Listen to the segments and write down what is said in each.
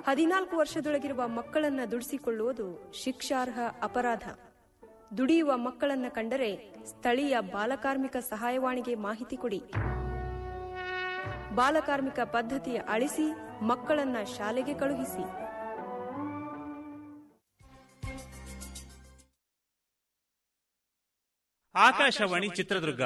ಹದಿನಾಲ್ಕು ವರ್ಷದೊಳಗಿರುವ ಮಕ್ಕಳನ್ನ ದುಡಿಸಿಕೊಳ್ಳುವುದು ಶಿಕ್ಷಾರ್ಹ ಅಪರಾಧ ದುಡಿಯುವ ಮಕ್ಕಳನ್ನ ಕಂಡರೆ ಸ್ಥಳೀಯ ಬಾಲಕಾರ್ಮಿಕ ಸಹಾಯವಾಣಿಗೆ ಮಾಹಿತಿ ಕೊಡಿ ಬಾಲಕಾರ್ಮಿಕ ಪದ್ಧತಿಯ ಅಳಿಸಿ ಮಕ್ಕಳನ್ನ ಶಾಲೆಗೆ ಕಳುಹಿಸಿ ಆಕಾಶವಾಣಿ ಚಿತ್ರದುರ್ಗ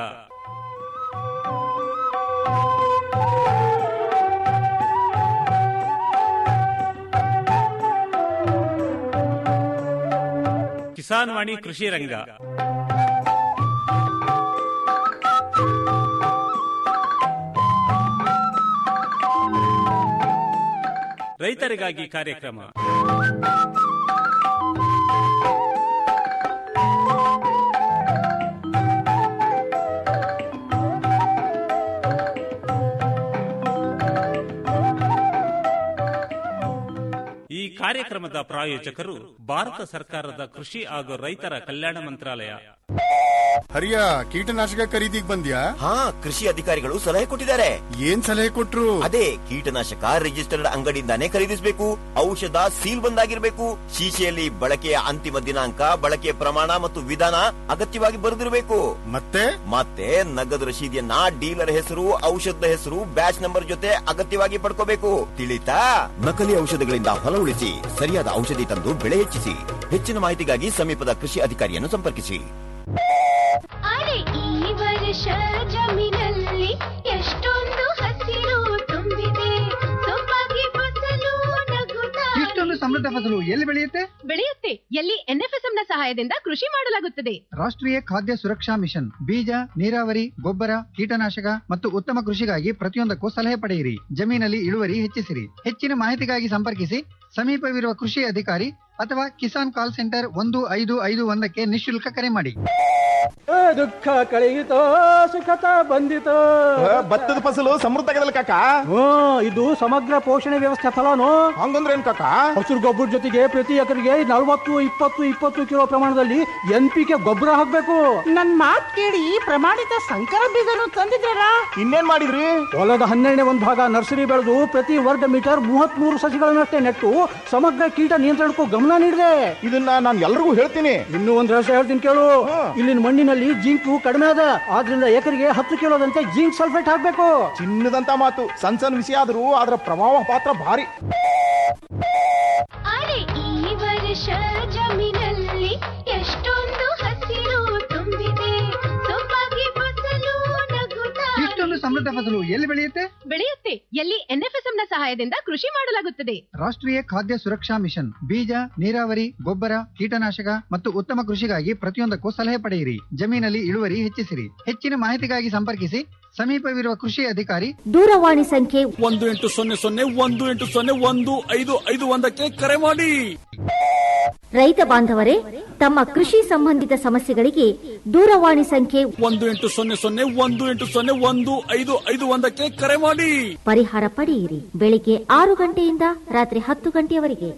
ಕಿಸಾನ್ ವಾಣಿ ಕೃಷಿ ರಂಗ ರೈತರಿಗಾಗಿ ಕಾರ್ಯಕ್ರಮ ಈ ಕಾರ್ಯಕ್ರಮದ ಪ್ರಾಯೋಜಕರು ಭಾರತ ಸರ್ಕಾರದ ಕೃಷಿ ಹಾಗೂ ರೈತರ ಕಲ್ಯಾಣ ಮಂತ್ರಾಲಯ ಹರಿಯ ಕೀಟನಾಶಕ ಖರೀದಿಗ್ ಬಂದ್ಯಾ ಹಾ ಕೃಷಿ ಅಧಿಕಾರಿಗಳು ಸಲಹೆ ಕೊಟ್ಟಿದ್ದಾರೆ ಏನ್ ಸಲಹೆ ಕೊಟ್ರು ಅದೇ ಕೀಟನಾಶಕ ರಿಜಿಸ್ಟರ್ಡ್ ಅಂಗಡಿಯಿಂದಾನೇ ಖರೀದಿಸಬೇಕು ಔಷಧ ಸೀಲ್ ಬಂದಾಗಿರ್ಬೇಕು ಶೀಶೆಯಲ್ಲಿ ಬಳಕೆಯ ಅಂತಿಮ ದಿನಾಂಕ ಬಳಕೆಯ ಪ್ರಮಾಣ ಮತ್ತು ವಿಧಾನ ಅಗತ್ಯವಾಗಿ ಬರೆದಿರಬೇಕು ಮತ್ತೆ ಮತ್ತೆ ನಗದು ರಶೀದಿಯನ್ನ ಡೀಲರ್ ಹೆಸರು ಔಷಧದ ಹೆಸರು ಬ್ಯಾಚ್ ನಂಬರ್ ಜೊತೆ ಅಗತ್ಯವಾಗಿ ಪಡ್ಕೋಬೇಕು ತಿಳಿತಾ ನಕಲಿ ಔಷಧಗಳಿಂದ ಹೊಲ ಉಳಿಸಿ ಸರಿಯಾದ ಔಷಧಿ ತಂದು ಬೆಳೆ ಹೆಚ್ಚಿಸಿ ಹೆಚ್ಚಿನ ಮಾಹಿತಿಗಾಗಿ ಸಮೀಪದ ಕೃಷಿ ಅಧಿಕಾರಿಯನ್ನು ಸಂಪರ್ಕಿಸಿ ಅರೆ ಈ ವರ್ಷ ಜಮೀನಲ್ಲಿ ಎಷ್ಟೊಂದು ಹಸಿರು ತುಂಬಿದೆ ಸೊಬಗೆ ಫಸಲು ನಗುತ್ತಾ ಇಷ್ಟೊಂದು ಸಮೃದ್ಧ ಫಸಲು ಎಲ್ಲಿ ಬೆಳೆಯುತ್ತೆ ಬೆಳೆಯುತ್ತೆ ಎಲ್ಲಿ ಎನ್ಎಫ್ಎಸ್ಎಂ ನ ಸಹಾಯದಿಂದ ಕೃಷಿ ಮಾಡಲಾಗುತ್ತದೆ ರಾಷ್ಟ್ರೀಯ ಖಾದ್ಯ ಸುರಕ್ಷಾ ಮಿಷನ್ ಬೀಜ ನೀರಾವರಿ ಗೊಬ್ಬರ ಕೀಟನಾಶಕ ಮತ್ತು ಉತ್ತಮ ಕೃಷಿಗಾಗಿ ಪ್ರತಿಯೊಂದಕ್ಕೂ ಸಲಹೆ ಪಡೆಯಿರಿ ಜಮೀನಲ್ಲಿ ಇಳುವರಿ ಹೆಚ್ಚಿಸಿರಿ ಹೆಚ್ಚಿನ ಮಾಹಿತಿಗಾಗಿ ಸಂಪರ್ಕಿಸಿ ಸಮೀಪವಿರುವ ಕೃಷಿ ಅಧಿಕಾರಿ ಅಥವಾ ಕಿಸಾನ್ ಕಾಲ್ ಸೆಂಟರ್ ಒಂದು ಐದು ಐದು ಒಂದಕ್ಕೆ ನಿಶುಲ್ಕ ಕರೆ ಮಾಡಿ ದುಃಖ ಕಳೆಯಿತೋ ಸುಖತ ಬಂದಿತೋ ಭತ್ತದ ಫಸಲು ಸಮೃದ್ಧ ಕಾಕ ಹ್ಮ್ ಇದು ಸಮಗ್ರ ಪೋಷಣೆ ವ್ಯವಸ್ಥೆ ಫಲನು ಹಂಗಂದ್ರೆ ಏನ್ ಕಾಕ ಹಸಿರು ಗೊಬ್ಬರ ಜೊತೆಗೆ ಪ್ರತಿ ಎಕರೆಗೆ ನಲವತ್ತು ಇಪ್ಪತ್ತು ಇಪ್ಪತ್ತು ಕಿಲೋ ಪ್ರಮಾಣದಲ್ಲಿ ಎನ್ ಪಿ ಕೆ ಗೊಬ್ಬರ ಹಾಕ್ಬೇಕು ನನ್ ಮಾತ್ ಕೇಳಿ ಪ್ರಮಾಣಿತ ಸಂಕರ ಬೀಜನು ತಂದಿದ್ದಾರಾ ಇನ್ನೇನ್ ಮಾಡಿದ್ರಿ ಹೊಲದ ಹನ್ನೆರಡನೇ ಒಂದು ಭಾಗ ನರ್ಸರಿ ಬೆಳೆದು ಪ್ರತಿ ವರ್ಗ ಮೀಟರ್ ಮೂವತ್ತ್ ಮೂರು ಸಸಿಗಳನ್ನಷ್ಟೇ ನೆಟ್ಟು ಸಮಗ್ರ ಕೀಟ ನಿಯಂತ್ರಣಕ್ಕೂ ಗಮನ ನೀಡಿದೆ ಇದನ್ನ ನಾನು ಎಲ್ರಿಗೂ ಹೇಳ್ತೀನಿ ಇನ್ನೂ ಒಂದು ರಹಸ್ಯ ಹೇಳ್ತೀನಿ ಕೇಳು ಇಲ್ಲಿನ ಮಣ್ಣಿನಲ್ಲಿ ಜಿಂಕು ಕಡಿಮೆ ಅದ ಆದ್ರಿಂದ ಎಕರೆಗೆ ಹತ್ತು ಕಿಲೋದಂತೆ ಜಿಂಕ್ ಸಲ್ಫೇಟ್ ಹಾಕ್ಬೇಕು ಚಿನ್ನದಂತ ಮಾತು ಸಣ್ಣ ಸಣ್ಣ ವಿಷಯ ಆದ್ರೂ ಅದರ ಪ್ರಭಾವ ಪಾತ್ರ ಭಾರಿ ಅರೆ ಈ ವರ್ಷ ಜಮೀನಲ್ಲಿ ಎಷ್ಟೊಂದು ಹಸಿರು ತುಂಬಿದೆ ಸೊಬಗೆ ಫಸಲು ನಗುತ್ತಾ ಇಷ್ಟೊಂದು ಸಮೃದ್ಧ ಫಸಲು ಎಲ್ಲಿ ಬೆಳೆಯುತ್ತೆ ಬೆಳೆಯುತ್ತೆ ಎಲ್ಲಿ ಎನ್ಎಫ್ಎಸ್ಎಂ ನ ಸಹಾಯದಿಂದ ಕೃಷಿ ಮಾಡಲಾಗುತ್ತದೆ ರಾಷ್ಟ್ರೀಯ ಖಾದ್ಯ ಸುರಕ್ಷಾ ಮಿಷನ್ ಬೀಜ ನೀರಾವರಿ ಗೊಬ್ಬರ ಕೀಟನಾಶಕ ಮತ್ತು ಉತ್ತಮ ಕೃಷಿಗಾಗಿ ಪ್ರತಿಯೊಂದಕ್ಕೂ ಸಲಹೆ ಪಡೆಯಿರಿ ಜಮೀನಲ್ಲಿ ಇಳುವರಿ ಹೆಚ್ಚಿಸಿರಿ ಹೆಚ್ಚಿನ ಮಾಹಿತಿಗಾಗಿ ಸಂಪರ್ಕಿಸಿ ಸಮೀಪವಿರುವ ಕೃಷಿ ಅಧಿಕಾರಿ ದೂರವಾಣಿ ಸಂಖ್ಯೆ ಒಂದು ಎಂಟು ಸೊನ್ನೆ ಸೊನ್ನೆ ಒಂದು ಎಂಟು ಸೊನ್ನೆ ಒಂದು ಐದು ಐದು ಒಂದಕ್ಕೆ ಕರೆ ಮಾಡಿ ರೈತ ಬಾಂಧವರೇ ತಮ್ಮ ಕೃಷಿ ಸಂಬಂಧಿತ ಸಮಸ್ಯೆಗಳಿಗೆ ದೂರವಾಣಿ ಸಂಖ್ಯೆ ಒಂದು ಎಂಟು ಸೊನ್ನೆ ಸೊನ್ನೆ ಒಂದು ಎಂಟು ಸೊನ್ನೆ ಒಂದು ಐದು ಐದು ಒಂದಕ್ಕೆ ಕರೆ ಮಾಡಿ ಪರಿಹಾರ ಪಡೆಯಿರಿ ಬೆಳಿಗ್ಗೆ ಆರು ಗಂಟೆಯಿಂದ ರಾತ್ರಿ ಹತ್ತು ಗಂಟೆಯವರೆಗೆ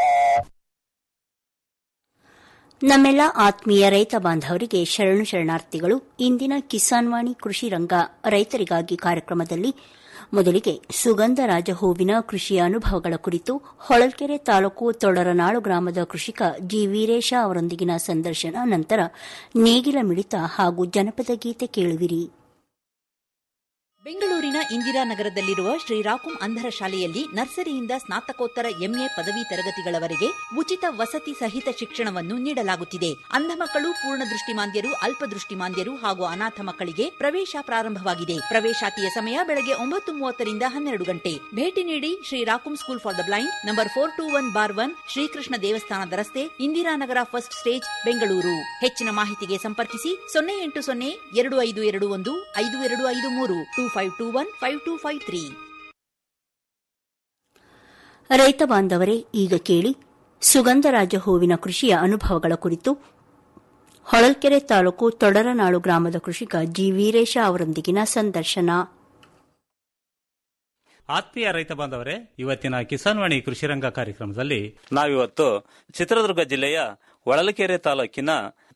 ನಮ್ಮೆಲ್ಲ ಆತ್ಮೀಯ ರೈತ ಬಾಂಧವರಿಗೆ ಶರಣು ಶರಣಾರ್ಥಿಗಳು ಇಂದಿನ ಕಿಸಾನ್ ವಾಣಿ ಕೃಷಿ ರಂಗ ರೈತರಿಗಾಗಿ ಕಾರ್ಯಕ್ರಮದಲ್ಲಿ ಮೊದಲಿಗೆ ಸುಗಂಧರಾಜ ಹೂವಿನ ಕೃಷಿಯ ಅನುಭವಗಳ ಕುರಿತು ಹೊಳಲ್ಕೆರೆ ತಾಲೂಕು ತೊಡರನಾಳು ಗ್ರಾಮದ ಕೃಷಿಕ ಜಿ ವೀರೇಶ ಅವರೊಂದಿಗಿನ ಸಂದರ್ಶನ ನಂತರ ನೇಗಿಲ ಮಿಡಿತ ಹಾಗೂ ಜನಪದ ಗೀತೆ ಕೇಳುವಿರಿ ಬೆಂಗಳೂರಿನ ಇಂದಿರಾನಗರದಲ್ಲಿರುವ ಶ್ರೀರಾಕುಂ ಅಂಧರ ಶಾಲೆಯಲ್ಲಿ ನರ್ಸರಿಯಿಂದ ಸ್ನಾತಕೋತ್ತರ ಎಂಎ ಪದವಿ ತರಗತಿಗಳವರೆಗೆ ಉಚಿತ ವಸತಿ ಸಹಿತ ಶಿಕ್ಷಣವನ್ನು ನೀಡಲಾಗುತ್ತಿದೆ ಅಂಧ ಮಕ್ಕಳು ಪೂರ್ಣ ದೃಷ್ಟಿಮಾಂದ್ಯರು ಅಲ್ಪದೃಷ್ಟಿಮಾಂದ್ಯರು ಹಾಗೂ ಅನಾಥ ಮಕ್ಕಳಿಗೆ ಪ್ರವೇಶ ಪ್ರಾರಂಭವಾಗಿದೆ ಪ್ರವೇಶಾತಿಯ ಸಮಯ ಬೆಳಗ್ಗೆ ಒಂಬತ್ತು ಮೂವತ್ತರಿಂದ ಹನ್ನೆರಡು ಗಂಟೆ ಭೇಟಿ ನೀಡಿ ಶ್ರೀರಾಕುಂ school for the blind number four two one bar one Sri Krishna ದೇವಸ್ಥಾನದ ರಸ್ತೆ ಇಂದಿರಾನಗರ ಫಸ್ಟ್ ಸ್ಟೇಜ್ ಬೆಂಗಳೂರು ಹೆಚ್ಚಿನ ಮಾಹಿತಿಗೆ ಸಂಪರ್ಕಿಸಿ ಸೊನ್ನೆ ಎಂಟು ಸೊನ್ನೆ ಎರಡು ಐದು ಎರಡು ಒಂದು ಐದು ಎರಡು ಐದು ಮೂರು two five two one five two five three ರೈತ ಬಾಂಧವರೇ ಈಗ ಕೇಳಿ ಸುಗಂಧರಾಜ ಹೂವಿನ ಕೃಷಿಯ ಅನುಭವಗಳ ಕುರಿತು ಹೊಳಲ್ಕೆರೆ ತಾಲೂಕು ತೊಡರನಾಳು ಗ್ರಾಮದ ಕೃಷಿಕ ಜಿ ವೀರೇಶ ಅವರೊಂದಿಗಿನ ಸಂದರ್ಶನ ಆತ್ಮೀಯ ರೈತ ಬಾಂಧವರೇ ಇವತ್ತಿನ ಕಿಸಾನ್ ವಾಣಿ ಕೃಷಿರಂಗ ಕಾರ್ಯಕ್ರಮದಲ್ಲಿ ನಾವಿವತ್ತು ಚಿತ್ರದುರ್ಗ ಜಿಲ್ಲೆಯ ಹೊಳಲಕೆರೆ ತಾಲೂಕಿನ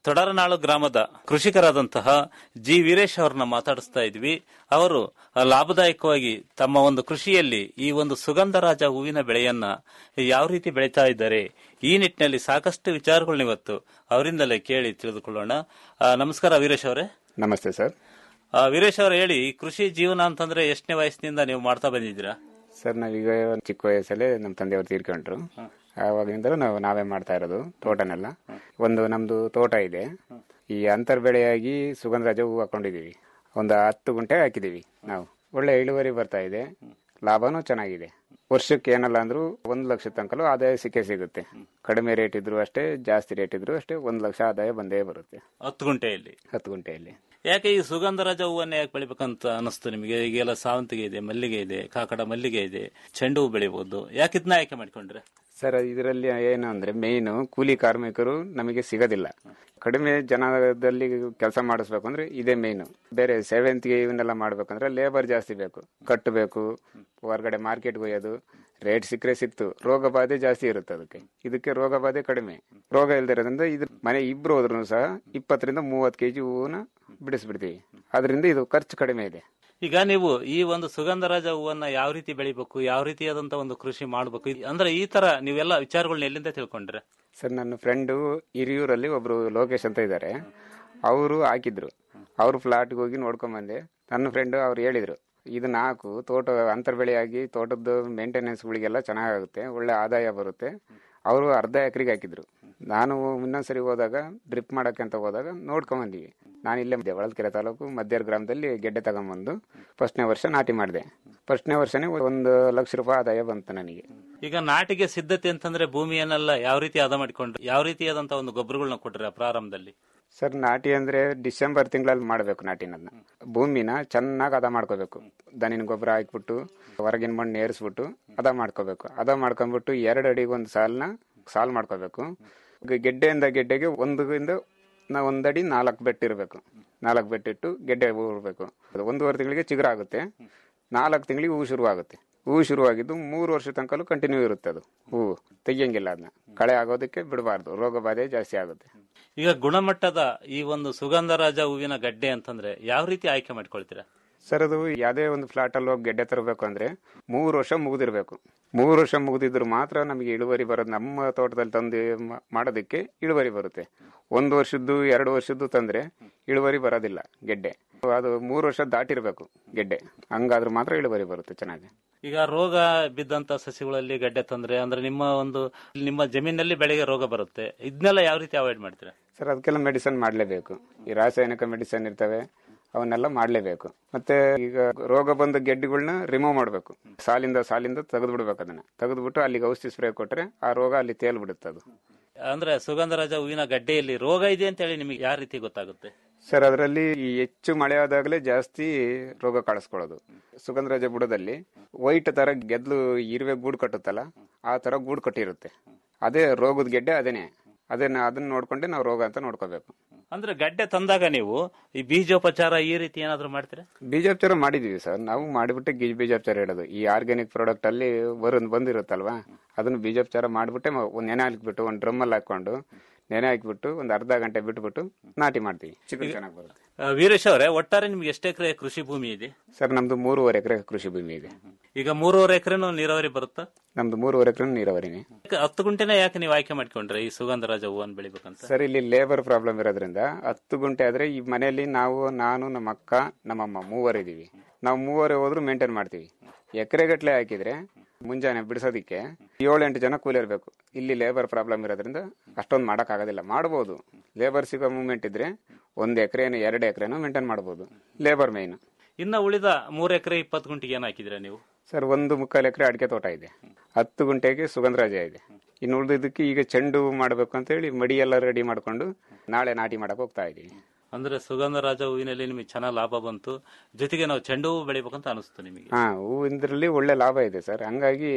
ತೊಡರನಾಳು ಗ್ರಾಮದ ಕೃಷಿಕರಾದಂತಹ ಜಿ ವೀರೇಶ್ ಅವರನ್ನ ಮಾತಾಡಿಸ್ತಾ ಇದ್ವಿ ಅವರು ಲಾಭದಾಯಕವಾಗಿ ತಮ್ಮ ಒಂದು ಕೃಷಿಯಲ್ಲಿ ಈ ಒಂದು ಸುಗಂಧರಾಜ ಹೂವಿನ ಬೆಳೆಯನ್ನ ಯಾವ ರೀತಿ ಬೆಳೀತಾ ಇದ್ದಾರೆ ಈ ನಿಟ್ಟಿನಲ್ಲಿ ಸಾಕಷ್ಟು ವಿಚಾರಗಳನ್ನ ಇವತ್ತು ಅವರಿಂದಲೇ ಕೇಳಿ ತಿಳಿದುಕೊಳ್ಳೋಣ ಆ, ನಮಸ್ಕಾರ ವೀರೇಶ್ ಅವರೇ ನಮಸ್ತೆ ಸರ್ ಆ, ವೀರೇಶ್ ಅವರು ಹೇಳಿ ಈ ಕೃಷಿ ಜೀವನ ಅಂತಂದ್ರೆ ಎಷ್ಟನೇ ವಯಸ್ಸಿನಿಂದ ನೀವು ಮಾಡ್ತಾ ಬಂದಿದ್ದೀರಾ ಸರ್ ನಾವೀಗ ಒಂದ್ ಚಿಕ್ಕ ವಯಸ್ಸಲ್ಲೇ ನಮ್ಮ ತಂದೆಯವರು ತೀರ್ಕೊಂಡ್ರು ಆವಾಗಿಂದಲೂ ನಾವು ನಾವೇ ಮಾಡ್ತಾ ಇರೋದು ತೋಟನೆಲ್ಲ ಒಂದು ನಮ್ದು ತೋಟ ಇದೆ ಈ ಅಂತರ್ ಬೆಳೆಯಾಗಿ ಸುಗಂಧರಾಜ ಹೂವು ಹಾಕೊಂಡಿದೀವಿ ಒಂದು ಹತ್ತು ಗುಂಟೆ ಹಾಕಿದೀವಿ ನಾವು ಒಳ್ಳೆ ಇಳುವರಿ ಬರ್ತಾ ಇದೆ ಲಾಭನೂ ಚೆನ್ನಾಗಿದೆ ವರ್ಷಕ್ಕೆ ಏನಲ್ಲ ಅಂದ್ರೂ ಒಂದ್ ಲಕ್ಷ ತನಕಲೂ ಆದಾಯ ಸಿಕ್ಕೇ ಸಿಗುತ್ತೆ ಕಡಿಮೆ ರೇಟ್ ಇದ್ರು ಅಷ್ಟೇ ಜಾಸ್ತಿ ರೇಟ್ ಇದ್ರು ಅಷ್ಟೇ ಒಂದ್ ಲಕ್ಷ ಆದಾಯ ಬಂದೇ ಬರುತ್ತೆ ಹತ್ತು ಗುಂಟೆಯಲ್ಲಿ ಹತ್ತು ಗುಂಟೆಯಲ್ಲಿ ಯಾಕೆ ಈ ಸುಗಂಧರಾಜ ಹೂವನ್ನ ಯಾಕೆ ಬೆಳಿಬೇಕಂತ ಅನಿಸ್ತು ನಿಮಗೆ ಈಗೆಲ್ಲ ಸಾವಂತಿಗೆ ಇದೆ ಮಲ್ಲಿಗೆ ಇದೆ ಕಾಕಡ ಮಲ್ಲಿಗೆ ಇದೆ ಚೆಂಡು ಹೂ ಬೆಳಿಬಹುದು ಯಾಕೆ ಇದನ್ನ ಆಯ್ಕೆ ಮಾಡ್ಕೊಂಡ್ರೆ ಸರ್ ಇದರಲ್ಲಿ ಏನು ಅಂದ್ರೆ ಮೇಯ್ನು ಕೂಲಿ ಕಾರ್ಮಿಕರು ನಮಗೆ ಸಿಗೋದಿಲ್ಲ ಕಡಿಮೆ ಜನದಲ್ಲಿ ಕೆಲಸ ಮಾಡಿಸ್ಬೇಕು ಅಂದ್ರೆ ಇದೇ ಮೇಯ್ನು ಬೇರೆ ಸೇವಂತಿಗೆ ಇವನ್ನೆಲ್ಲ ಮಾಡ್ಬೇಕಂದ್ರೆ ಲೇಬರ್ ಜಾಸ್ತಿ ಬೇಕು ಕಟ್ಟಬೇಕು ಹೊರಗಡೆ ಮಾರ್ಕೆಟ್ಗೆ ಒಯ್ಯೋದು ರೇಟ್ ಸಿಕ್ಕರೆ ಸಿಕ್ತು ರೋಗ ಬಾಧೆ ಜಾಸ್ತಿ ಇರುತ್ತೆ ಅದಕ್ಕೆ ಇದಕ್ಕೆ ರೋಗ ಬಾಧೆ ಕಡಿಮೆ ರೋಗ ಇಲ್ದಿರೋದ್ರಿಂದ ಇದ್ರ ಮನೆ ಇಬ್ರು ಹೋದ್ರು ಸಹ ಇಪ್ಪತ್ತರಿಂದ ಮೂವತ್ತು ಕೆಜಿ ಹೂವನ್ನ ಬಿಡಿಸ್ಬಿಡ್ತೀವಿ ಅದರಿಂದ ಇದು ಖರ್ಚು ಕಡಿಮೆ ಇದೆ ಈಗ ನೀವು ಈ ಒಂದು ಸುಗಂಧರಾಜ ಹೂವನ್ನ ಯಾವ ರೀತಿ ಬೆಳಿಬೇಕು ಯಾವ ರೀತಿಯಾದಂತ ಒಂದು ಕೃಷಿ ಮಾಡ್ಬೇಕು ಇದ್- ಅಂದ್ರೆ ಈ ತರ ನೀವೆಲ್ಲ ವಿಚಾರಗಳನ್ನ ಎಲ್ಲಿಂದ ತಿಳ್ಕೊಂಡ್ರೆ ಸರ್ ನನ್ನ ಫ್ರೆಂಡು ಹಿರಿಯೂರಲ್ಲಿ ಒಬ್ರು ಲೋಕೇಶ್ ಅಂತ ಇದ್ದಾರೆ ಅವರು ಹಾಕಿದ್ರು ಅವ್ರ ಫ್ಲಾಟ್ಗೆ ಹೋಗಿ ನೋಡ್ಕೊಂಬಂದೆ ನನ್ನ ಫ್ರೆಂಡ್ ಅವ್ರು ಹೇಳಿದ್ರು ಇದನ್ನ ಹಾಕು ತೋಟ ಅಂತರ್ ಬೆಳೆಯಾಗಿ ತೋಟದ ಮೇಂಟೆನೆನ್ಸ್ಗಳಿಗೆಲ್ಲ ಚೆನ್ನಾಗಾಗುತ್ತೆ ಒಳ್ಳೆ ಆದಾಯ ಬರುತ್ತೆ ಅವರು ಅರ್ಧ ಎಕರೆಗೆ ಹಾಕಿದ್ರು ನಾನು ಇನ್ನೊಂದ್ಸರಿ ಹೋದಾಗ ಡ್ರಿಪ್ ಮಾಡಕ್ಕೆ ಅಂತ ಹೋದಾಗ ನೋಡ್ಕೊಂಬಂದಿವಿ ನಾನು ಇಲ್ಲೇ ಹೊಳಲ್ಕೆರೆ ತಾಲೂಕು ಮಧ್ಯರ್ ಗ್ರಾಮದಲ್ಲಿ ಗೆಡ್ಡೆ ತಗೊಂಬಂದು ಫಸ್ಟ್ನೇ ವರ್ಷ ನಾಟಿ ಮಾಡಿದೆ ಫಸ್ಟ್ನೇ ವರ್ಷನೇ ಒಂದು ಲಕ್ಷ ರೂಪಾಯಿ ಆದಾಯ ಬಂತು ನನಗೆ ಈಗ ನಾಟಿಗೆ ಸಿದ್ಧತೆ ಅಂತಂದ್ರೆ ಭೂಮಿಯನ್ನೆಲ್ಲ ಯಾವ ರೀತಿ ಹದ ಮಾಡಿಕೊಂಡ್ರೆ ಯಾವ ರೀತಿಯಾದಂತ ಒಂದು ಗೊಬ್ಬರಗಳನ್ನ ಕೊಟ್ರೆ ಪ್ರಾರಂಭದಲ್ಲಿ ಸರ್ ನಾಟಿ ಅಂದ್ರೆ ಡಿಸೆಂಬರ್ ತಿಂಗಳಲ್ಲಿ ಮಾಡಬೇಕು ನಾಟಿನನ್ನ ಭೂಮಿನ ಚೆನ್ನಾಗಿ ಹದ ಮಾಡ್ಕೋಬೇಕು ದನಿನ ಗೊಬ್ಬರ ಹಾಕ್ಬಿಟ್ಟು ಹೊರಗಿನ ಮಣ್ಣು ಏರಿಸ್ಬಿಟ್ಟು ಹದ ಮಾಡ್ಕೋಬೇಕು ಹದ ಮಾಡ್ಕೊಂಡ್ಬಿಟ್ಟು ಎರಡು ಅಡಿಗೆ ಒಂದು ಸಾಲನ್ನ ಸಾಲ್ ಮಾಡ್ಕೋಬೇಕು ಗ- ಗೆಡ್ಡೆಯಿಂದ ಗೆಡ್ಡೆಗೆ ಒಂದರಿಂದ ನಾ ಒಂದಡಿ ನಾಲ್ಕು ಬೆಟ್ ಇರಬೇಕು ನಾಲ್ಕು ಬೆಟ್ ಇಟ್ಟು ಗೆಡ್ಡೆ ಊರ್ಬೇಕು ಅದು ಒಂದೂವರೆ ತಿಂಗಳಿಗೆ ಚಿಗುರ ಆಗುತ್ತೆ ನಾಲ್ಕು ತಿಂಗಳಿಗೆ ಹೂ ಶುರು ಆಗುತ್ತೆ ಹೂ ಶುರುವಾಗಿದ್ದು ಮೂರು ವರ್ಷ ತನಕಲೂ ಕಂಟಿನ್ಯೂ ಇರುತ್ತೆ ಅದು ಹೂವು ತೆಗಿಯಂಗಿಲ್ಲ ಅದನ್ನ ಕಳೆ ಆಗೋದಕ್ಕೆ ಬಿಡಬಾರ್ದು ರೋಗ ಬಾಧೆ ಜಾಸ್ತಿ ಆಗುತ್ತೆ ಈಗ ಗುಣಮಟ್ಟದ ಈ ಒಂದು ಸುಗಂಧರಾಜ ಹೂವಿನ ಗಡ್ಡೆ ಅಂತಂದ್ರೆ ಯಾವ ರೀತಿ ಆಯ್ಕೆ ಮಾಡ್ಕೊಳ್ತೀರಾ ಸರ್ ಅದು ಯಾವುದೇ ಒಂದು ಫ್ಲಾಟ್ ಅಲ್ಲಿ ಹೋಗಿ ಗೆಡ್ಡೆ ತರಬೇಕು ಅಂದ್ರೆ ಮೂರು ವರ್ಷ ಮುಗಿದಿರ್ಬೇಕು ಮೂರು ವರ್ಷ ಮುಗಿದಿದ್ರು ಮಾತ್ರ ನಮಗೆ ಇಳುವರಿ ಬರೋದು ನಮ್ಮ ತೋಟದಲ್ಲಿ ತಂದು ಮ- ಮಾಡೋದಕ್ಕೆ ಇಳುವರಿ ಬರುತ್ತೆ ಒಂದು ವರ್ಷದ್ದು ಎರಡು ವರ್ಷದ್ದು ತಂದ್ರೆ ಇಳುವರಿ ಬರೋದಿಲ್ಲ ಗೆಡ್ಡೆ ಅದು ಮೂರು ವರ್ಷ ದಾಟಿರ್ಬೇಕು ಗೆಡ್ಡೆ ಹಂಗಾದ್ರೂ ಮಾತ್ರ ಇಳುವರಿ ಬರುತ್ತೆ ಚೆನ್ನಾಗಿ ಈಗ ರೋಗ ಬಿದ್ದಂತ ಸಸಿಗಳಲ್ಲಿ ಗಡ್ಡೆ ತಂದ್ರೆ ಅಂದ್ರೆ ನಿಮ್ಮ ಒಂದು ನಿಮ್ಮ ಜಮೀನಲ್ಲಿ ಬೆಳೆಗೆ ರೋಗ ಬರುತ್ತೆ ಇದನ್ನೆಲ್ಲ ಯಾವ ರೀತಿ ಅವಾಯ್ಡ್ ಮಾಡ್ತೀರಾ ಸರ್ ಅದಕ್ಕೆಲ್ಲ ಮೆಡಿಸನ್ ಮಾಡಲೇಬೇಕು ಈ ರಾಸಾಯನಿಕ ಮೆಡಿಸನ್ ಇರ್ತವೆ ಅವನ್ನೆಲ್ಲ ಮಾಡಲೇಬೇಕು ಮತ್ತೆ ಈಗ ರೋಗ ಬಂದ ಗೆಡ್ಡೆಗಳನ್ನ ರಿಮೂವ್ ಮಾಡಬೇಕು ಸಾಲಿಂದ ಸಾಲಿಂದ ತೆಗೆದು ಬಿಡ್ಬೇಕು ಅದನ್ನ ತೆಗೆದ್ಬಿಟ್ಟು ಅಲ್ಲಿಗೆ ಔಷಧಿ ಸ್ಪ್ರೇ ಕೊಟ್ರೆ ಆ ರೋಗ ಅಲ್ಲಿ ತೇಲ್ ಬಿಡುತ್ತೆ ಅದು ಅಂದ್ರೆ ಸುಗಂಧರಾಜ ಹೂವಿನ ಗಡ್ಡೆಯಲ್ಲಿ ರೋಗ ಇದೆ ಅಂತ ಹೇಳಿ ನಿಮಗೆ ಯಾವ ರೀತಿ ಗೊತ್ತಾಗುತ್ತೆ ಸರ್ ಅದರಲ್ಲಿ ಈ ಹೆಚ್ಚು ಮಳೆ ಆದಾಗಲೇ ಜಾಸ್ತಿ ರೋಗ ಕಾಣಿಸ್ಕೊಳ್ಳೋದು ಸುಗಂಧರಾಜ ಬುಡದಲ್ಲಿ ವೈಟ್ ತರ ಗೆದ್ಲು ಇರುವೆ ಗೂಡು ಕಟ್ಟುತ್ತಲ್ಲ ಆ ತರ ಗೂಡು ಕಟ್ಟಿರುತ್ತೆ ಅದೇ ರೋಗದ ಗೆಡ್ಡೆ ಅದೇನೆ ಅದನ್ನ ಅದನ್ನ ನೋಡ್ಕೊಂಡೆ ನಾವು ರೋಗ ಅಂತ ನೋಡ್ಕೋಬೇಕು ಅಂದ್ರೆ ಗಡ್ಡೆ ತಂದಾಗ ನೀವು ಈ ಬೀಜೋಪಚಾರ ಈ ರೀತಿ ಏನಾದ್ರು ಮಾಡ್ತೀರಾ ಬೀಜೋಪಚಾರ ಮಾಡಿದೀವಿ ಸರ್ ನಾವು ಮಾಡಿಬಿಟ್ಟೆ ಗಿ ಬೀಜೋಪಚಾರ ಇಡೋದು ಈ ಆರ್ಗ್ಯಾನಿಕ್ ಪ್ರಾಡಕ್ಟ್ ಅಲ್ಲಿ ಬರೋ ಬಂದಿರುತ್ತಲ್ವಾ ಅದನ್ನ ಬೀಜೋಪಚಾರ ಮಾಡಿಬಿಟ್ಟೆ ಒಂದ್ ನೆನೆ ಹಾಕ್ಬಿಟ್ಟು ಒಂದು ಡ್ರಮ್ ಅಲ್ಲಿ ಹಾಕೊಂಡು ನೆನೆ ಹಾಕ್ಬಿಟ್ಟು ಒಂದ್ ಅರ್ಧ ಗಂಟೆ ಬಿಟ್ಬಿಟ್ಟು ನಾಟಿ ಮಾಡ್ತೀವಿ ಚಿಗುರು ಚೆನ್ನಾಗಿ ಬರುತ್ತೆ ಆ, ವೀರೇಶ್ ಅವರೇ ಒಟ್ಟಾರೆ ನಿಮ್ಗೆ ಎಷ್ಟು ಎಕರೆ ಕೃಷಿ ಭೂಮಿ ಇದೆ ಸರ್ ನಮ್ದು ಮೂರುವರೆ ಎಕರೆ ಕೃಷಿ ಭೂಮಿ ಇದೆ ಈಗ ಮೂರುವರೆ ಎಕರೆನೂ ನೀರಾವರಿ ಬರುತ್ತಾ ನಮ್ದು ಮೂರುವರೆ ಎಕರೆ ನೀರಾವರಿನೇ ಯಾಕೆ ಹತ್ತು ಗುಂಟೆನೇ ಯಾಕೆ ನೀವು ಆಯ್ಕೆ ಮಾಡ್ಕೊಂಡ್ರೆ ಈ ಸುಗಂಧರಾಜ ಹೂವನ್ನು ಬೆಳಿಬೇಕಂತ ಸರ್ ಇಲ್ಲಿ ಲೇಬರ್ ಪ್ರಾಬ್ಲಮ್ ಇರೋದ್ರಿಂದ ಹತ್ತು ಗುಂಟೆ ಆದ್ರೆ ಈ ಮನೆಯಲ್ಲಿ ನಾವು ನಾನು ನಮ್ಮ ಅಕ್ಕ ನಮ್ಮಮ್ಮ ಮೂವರು ಇದೀವಿ ನಾವು ಮೂವರೇ ಹೋದ್ರು ಮೇಂಟೈನ್ ಮಾಡ್ತೀವಿ ಎಕರೆಗಟ್ಲೆ ಹಾಕಿದ್ರೆ ಮುಂಜಾನೆ ಬಿಡಿಸೋದಿಕ್ಕೆ ಏಳೆಂಟು ಜನ ಕೂಲಿ ಇರಬೇಕು ಇಲ್ಲಿ ಲೇಬರ್ ಪ್ರಾಬ್ಲಮ್ ಇರೋದ್ರಿಂದ ಅಷ್ಟೊಂದು ಮಾಡಕ್ ಆಗೋದಿಲ್ಲ ಮಾಡ್ಬೋದು ಲೇಬರ್ ಸಿಗೋ ಮೂವ್ಮೆಂಟ್ ಇದ್ರೆ ಒಂದ್ ಎಕರೆನೋ ಎರಡು ಎಕರೆನೋ ಮೇಂಟೈನ್ ಮಾಡ್ಬೋದು ಲೇಬರ್ ಮೇನ್ ಇನ್ನ ಉಳಿದ ಮೂರ್ ಎಕರೆ ಇಪ್ಪತ್ತು ಗುಂಟೆಗೆ ಏನ್ ಹಾಕಿದ್ರೆ ನೀವು ಸರ್ ಒಂದು ಮುಕ್ಕಾಲು ಎಕರೆ ಅಡಿಕೆ ತೋಟ ಇದೆ ಹತ್ತು ಗುಂಟೆಗೆ ಸುಗಂಧರಾಜ ಇದೆ ಇನ್ನು ಉಳಿದಿದ್ದಕ್ಕೆ ಈಗ ಚೆಂಡು ಹೂವು ಮಾಡಬೇಕು ಅಂತ ಹೇಳಿ ಮಡಿ ಎಲ್ಲ ರೆಡಿ ಮಾಡ್ಕೊಂಡು ನಾಳೆ ನಾಟಿ ಮಾಡಕ್ ಹೋಗ್ತಾ ಇದೀವಿ ಅಂದ್ರೆ ಸುಗಂಧರಾಜ ಹೂವಿನಲ್ಲಿ ನಿಮಗೆ ಚೆನ್ನಾಗಿ ಲಾಭ ಬಂತು ಜೊತೆಗೆ ನಾವು ಚೆಂಡು ಹೂವು ಬೆಳಿಬೇಕಂತ ಅನಿಸ್ತು ನಿಮಗೆ ಹಾ ಹೂವಿಂದ್ರಲ್ಲಿ ಒಳ್ಳೆ ಲಾಭ ಇದೆ ಸರ್ ಹಂಗಾಗಿ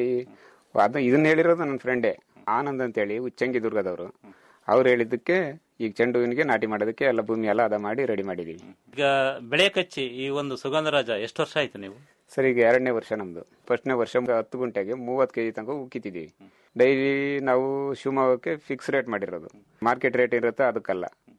ಅದು ಇದನ್ನ ಹೇಳಿರೋದು ನನ್ನ ಫ್ರೆಂಡೇ ಆನಂದ್ ಅಂತ ಹೇಳಿ ಉಚ್ಚಂಗಿ ದುರ್ಗದವರು ಅವ್ರು ಹೇಳಿದ್ದಕ್ಕೆ ಈಗ ಚೆಂಡು ಹೂವಿನಿಗೆ ನಾಟಿ ಮಾಡೋದಕ್ಕೆ ಎಲ್ಲ ಭೂಮಿ ಎಲ್ಲ ಅದ ಮಾಡಿ ರೆಡಿ ಮಾಡಿದೀವಿ ಈಗ ಬೆಳೆ ಕಚ್ಚಿ ಈ ಒಂದು ಸುಗಂಧರಾಜ ಎಷ್ಟು ವರ್ಷ ಆಯ್ತು ನೀವು ಸರ್ ಈಗ ಎರಡನೇ ವರ್ಷ ನಮ್ದು ಫಸ್ಟ್ನೇ ವರ್ಷ ಹತ್ತು ಗುಂಟೆಗೆ ಮೂವತ್ತು ಕೆಜಿ ತನಕ ಉಕ್ಕಿತಿದೀವಿ ಡೈಲಿ ನಾವು ಶಿವಮೊಗ್ಗಕ್ಕೆ ಫಿಕ್ಸ್ ರೇಟ್ ಮಾಡಿರೋದು ಮಾರ್ಕೆಟ್ ರೇಟ್ ಇರುತ್ತೆ ಅದಕ್ಕಲ್ಲ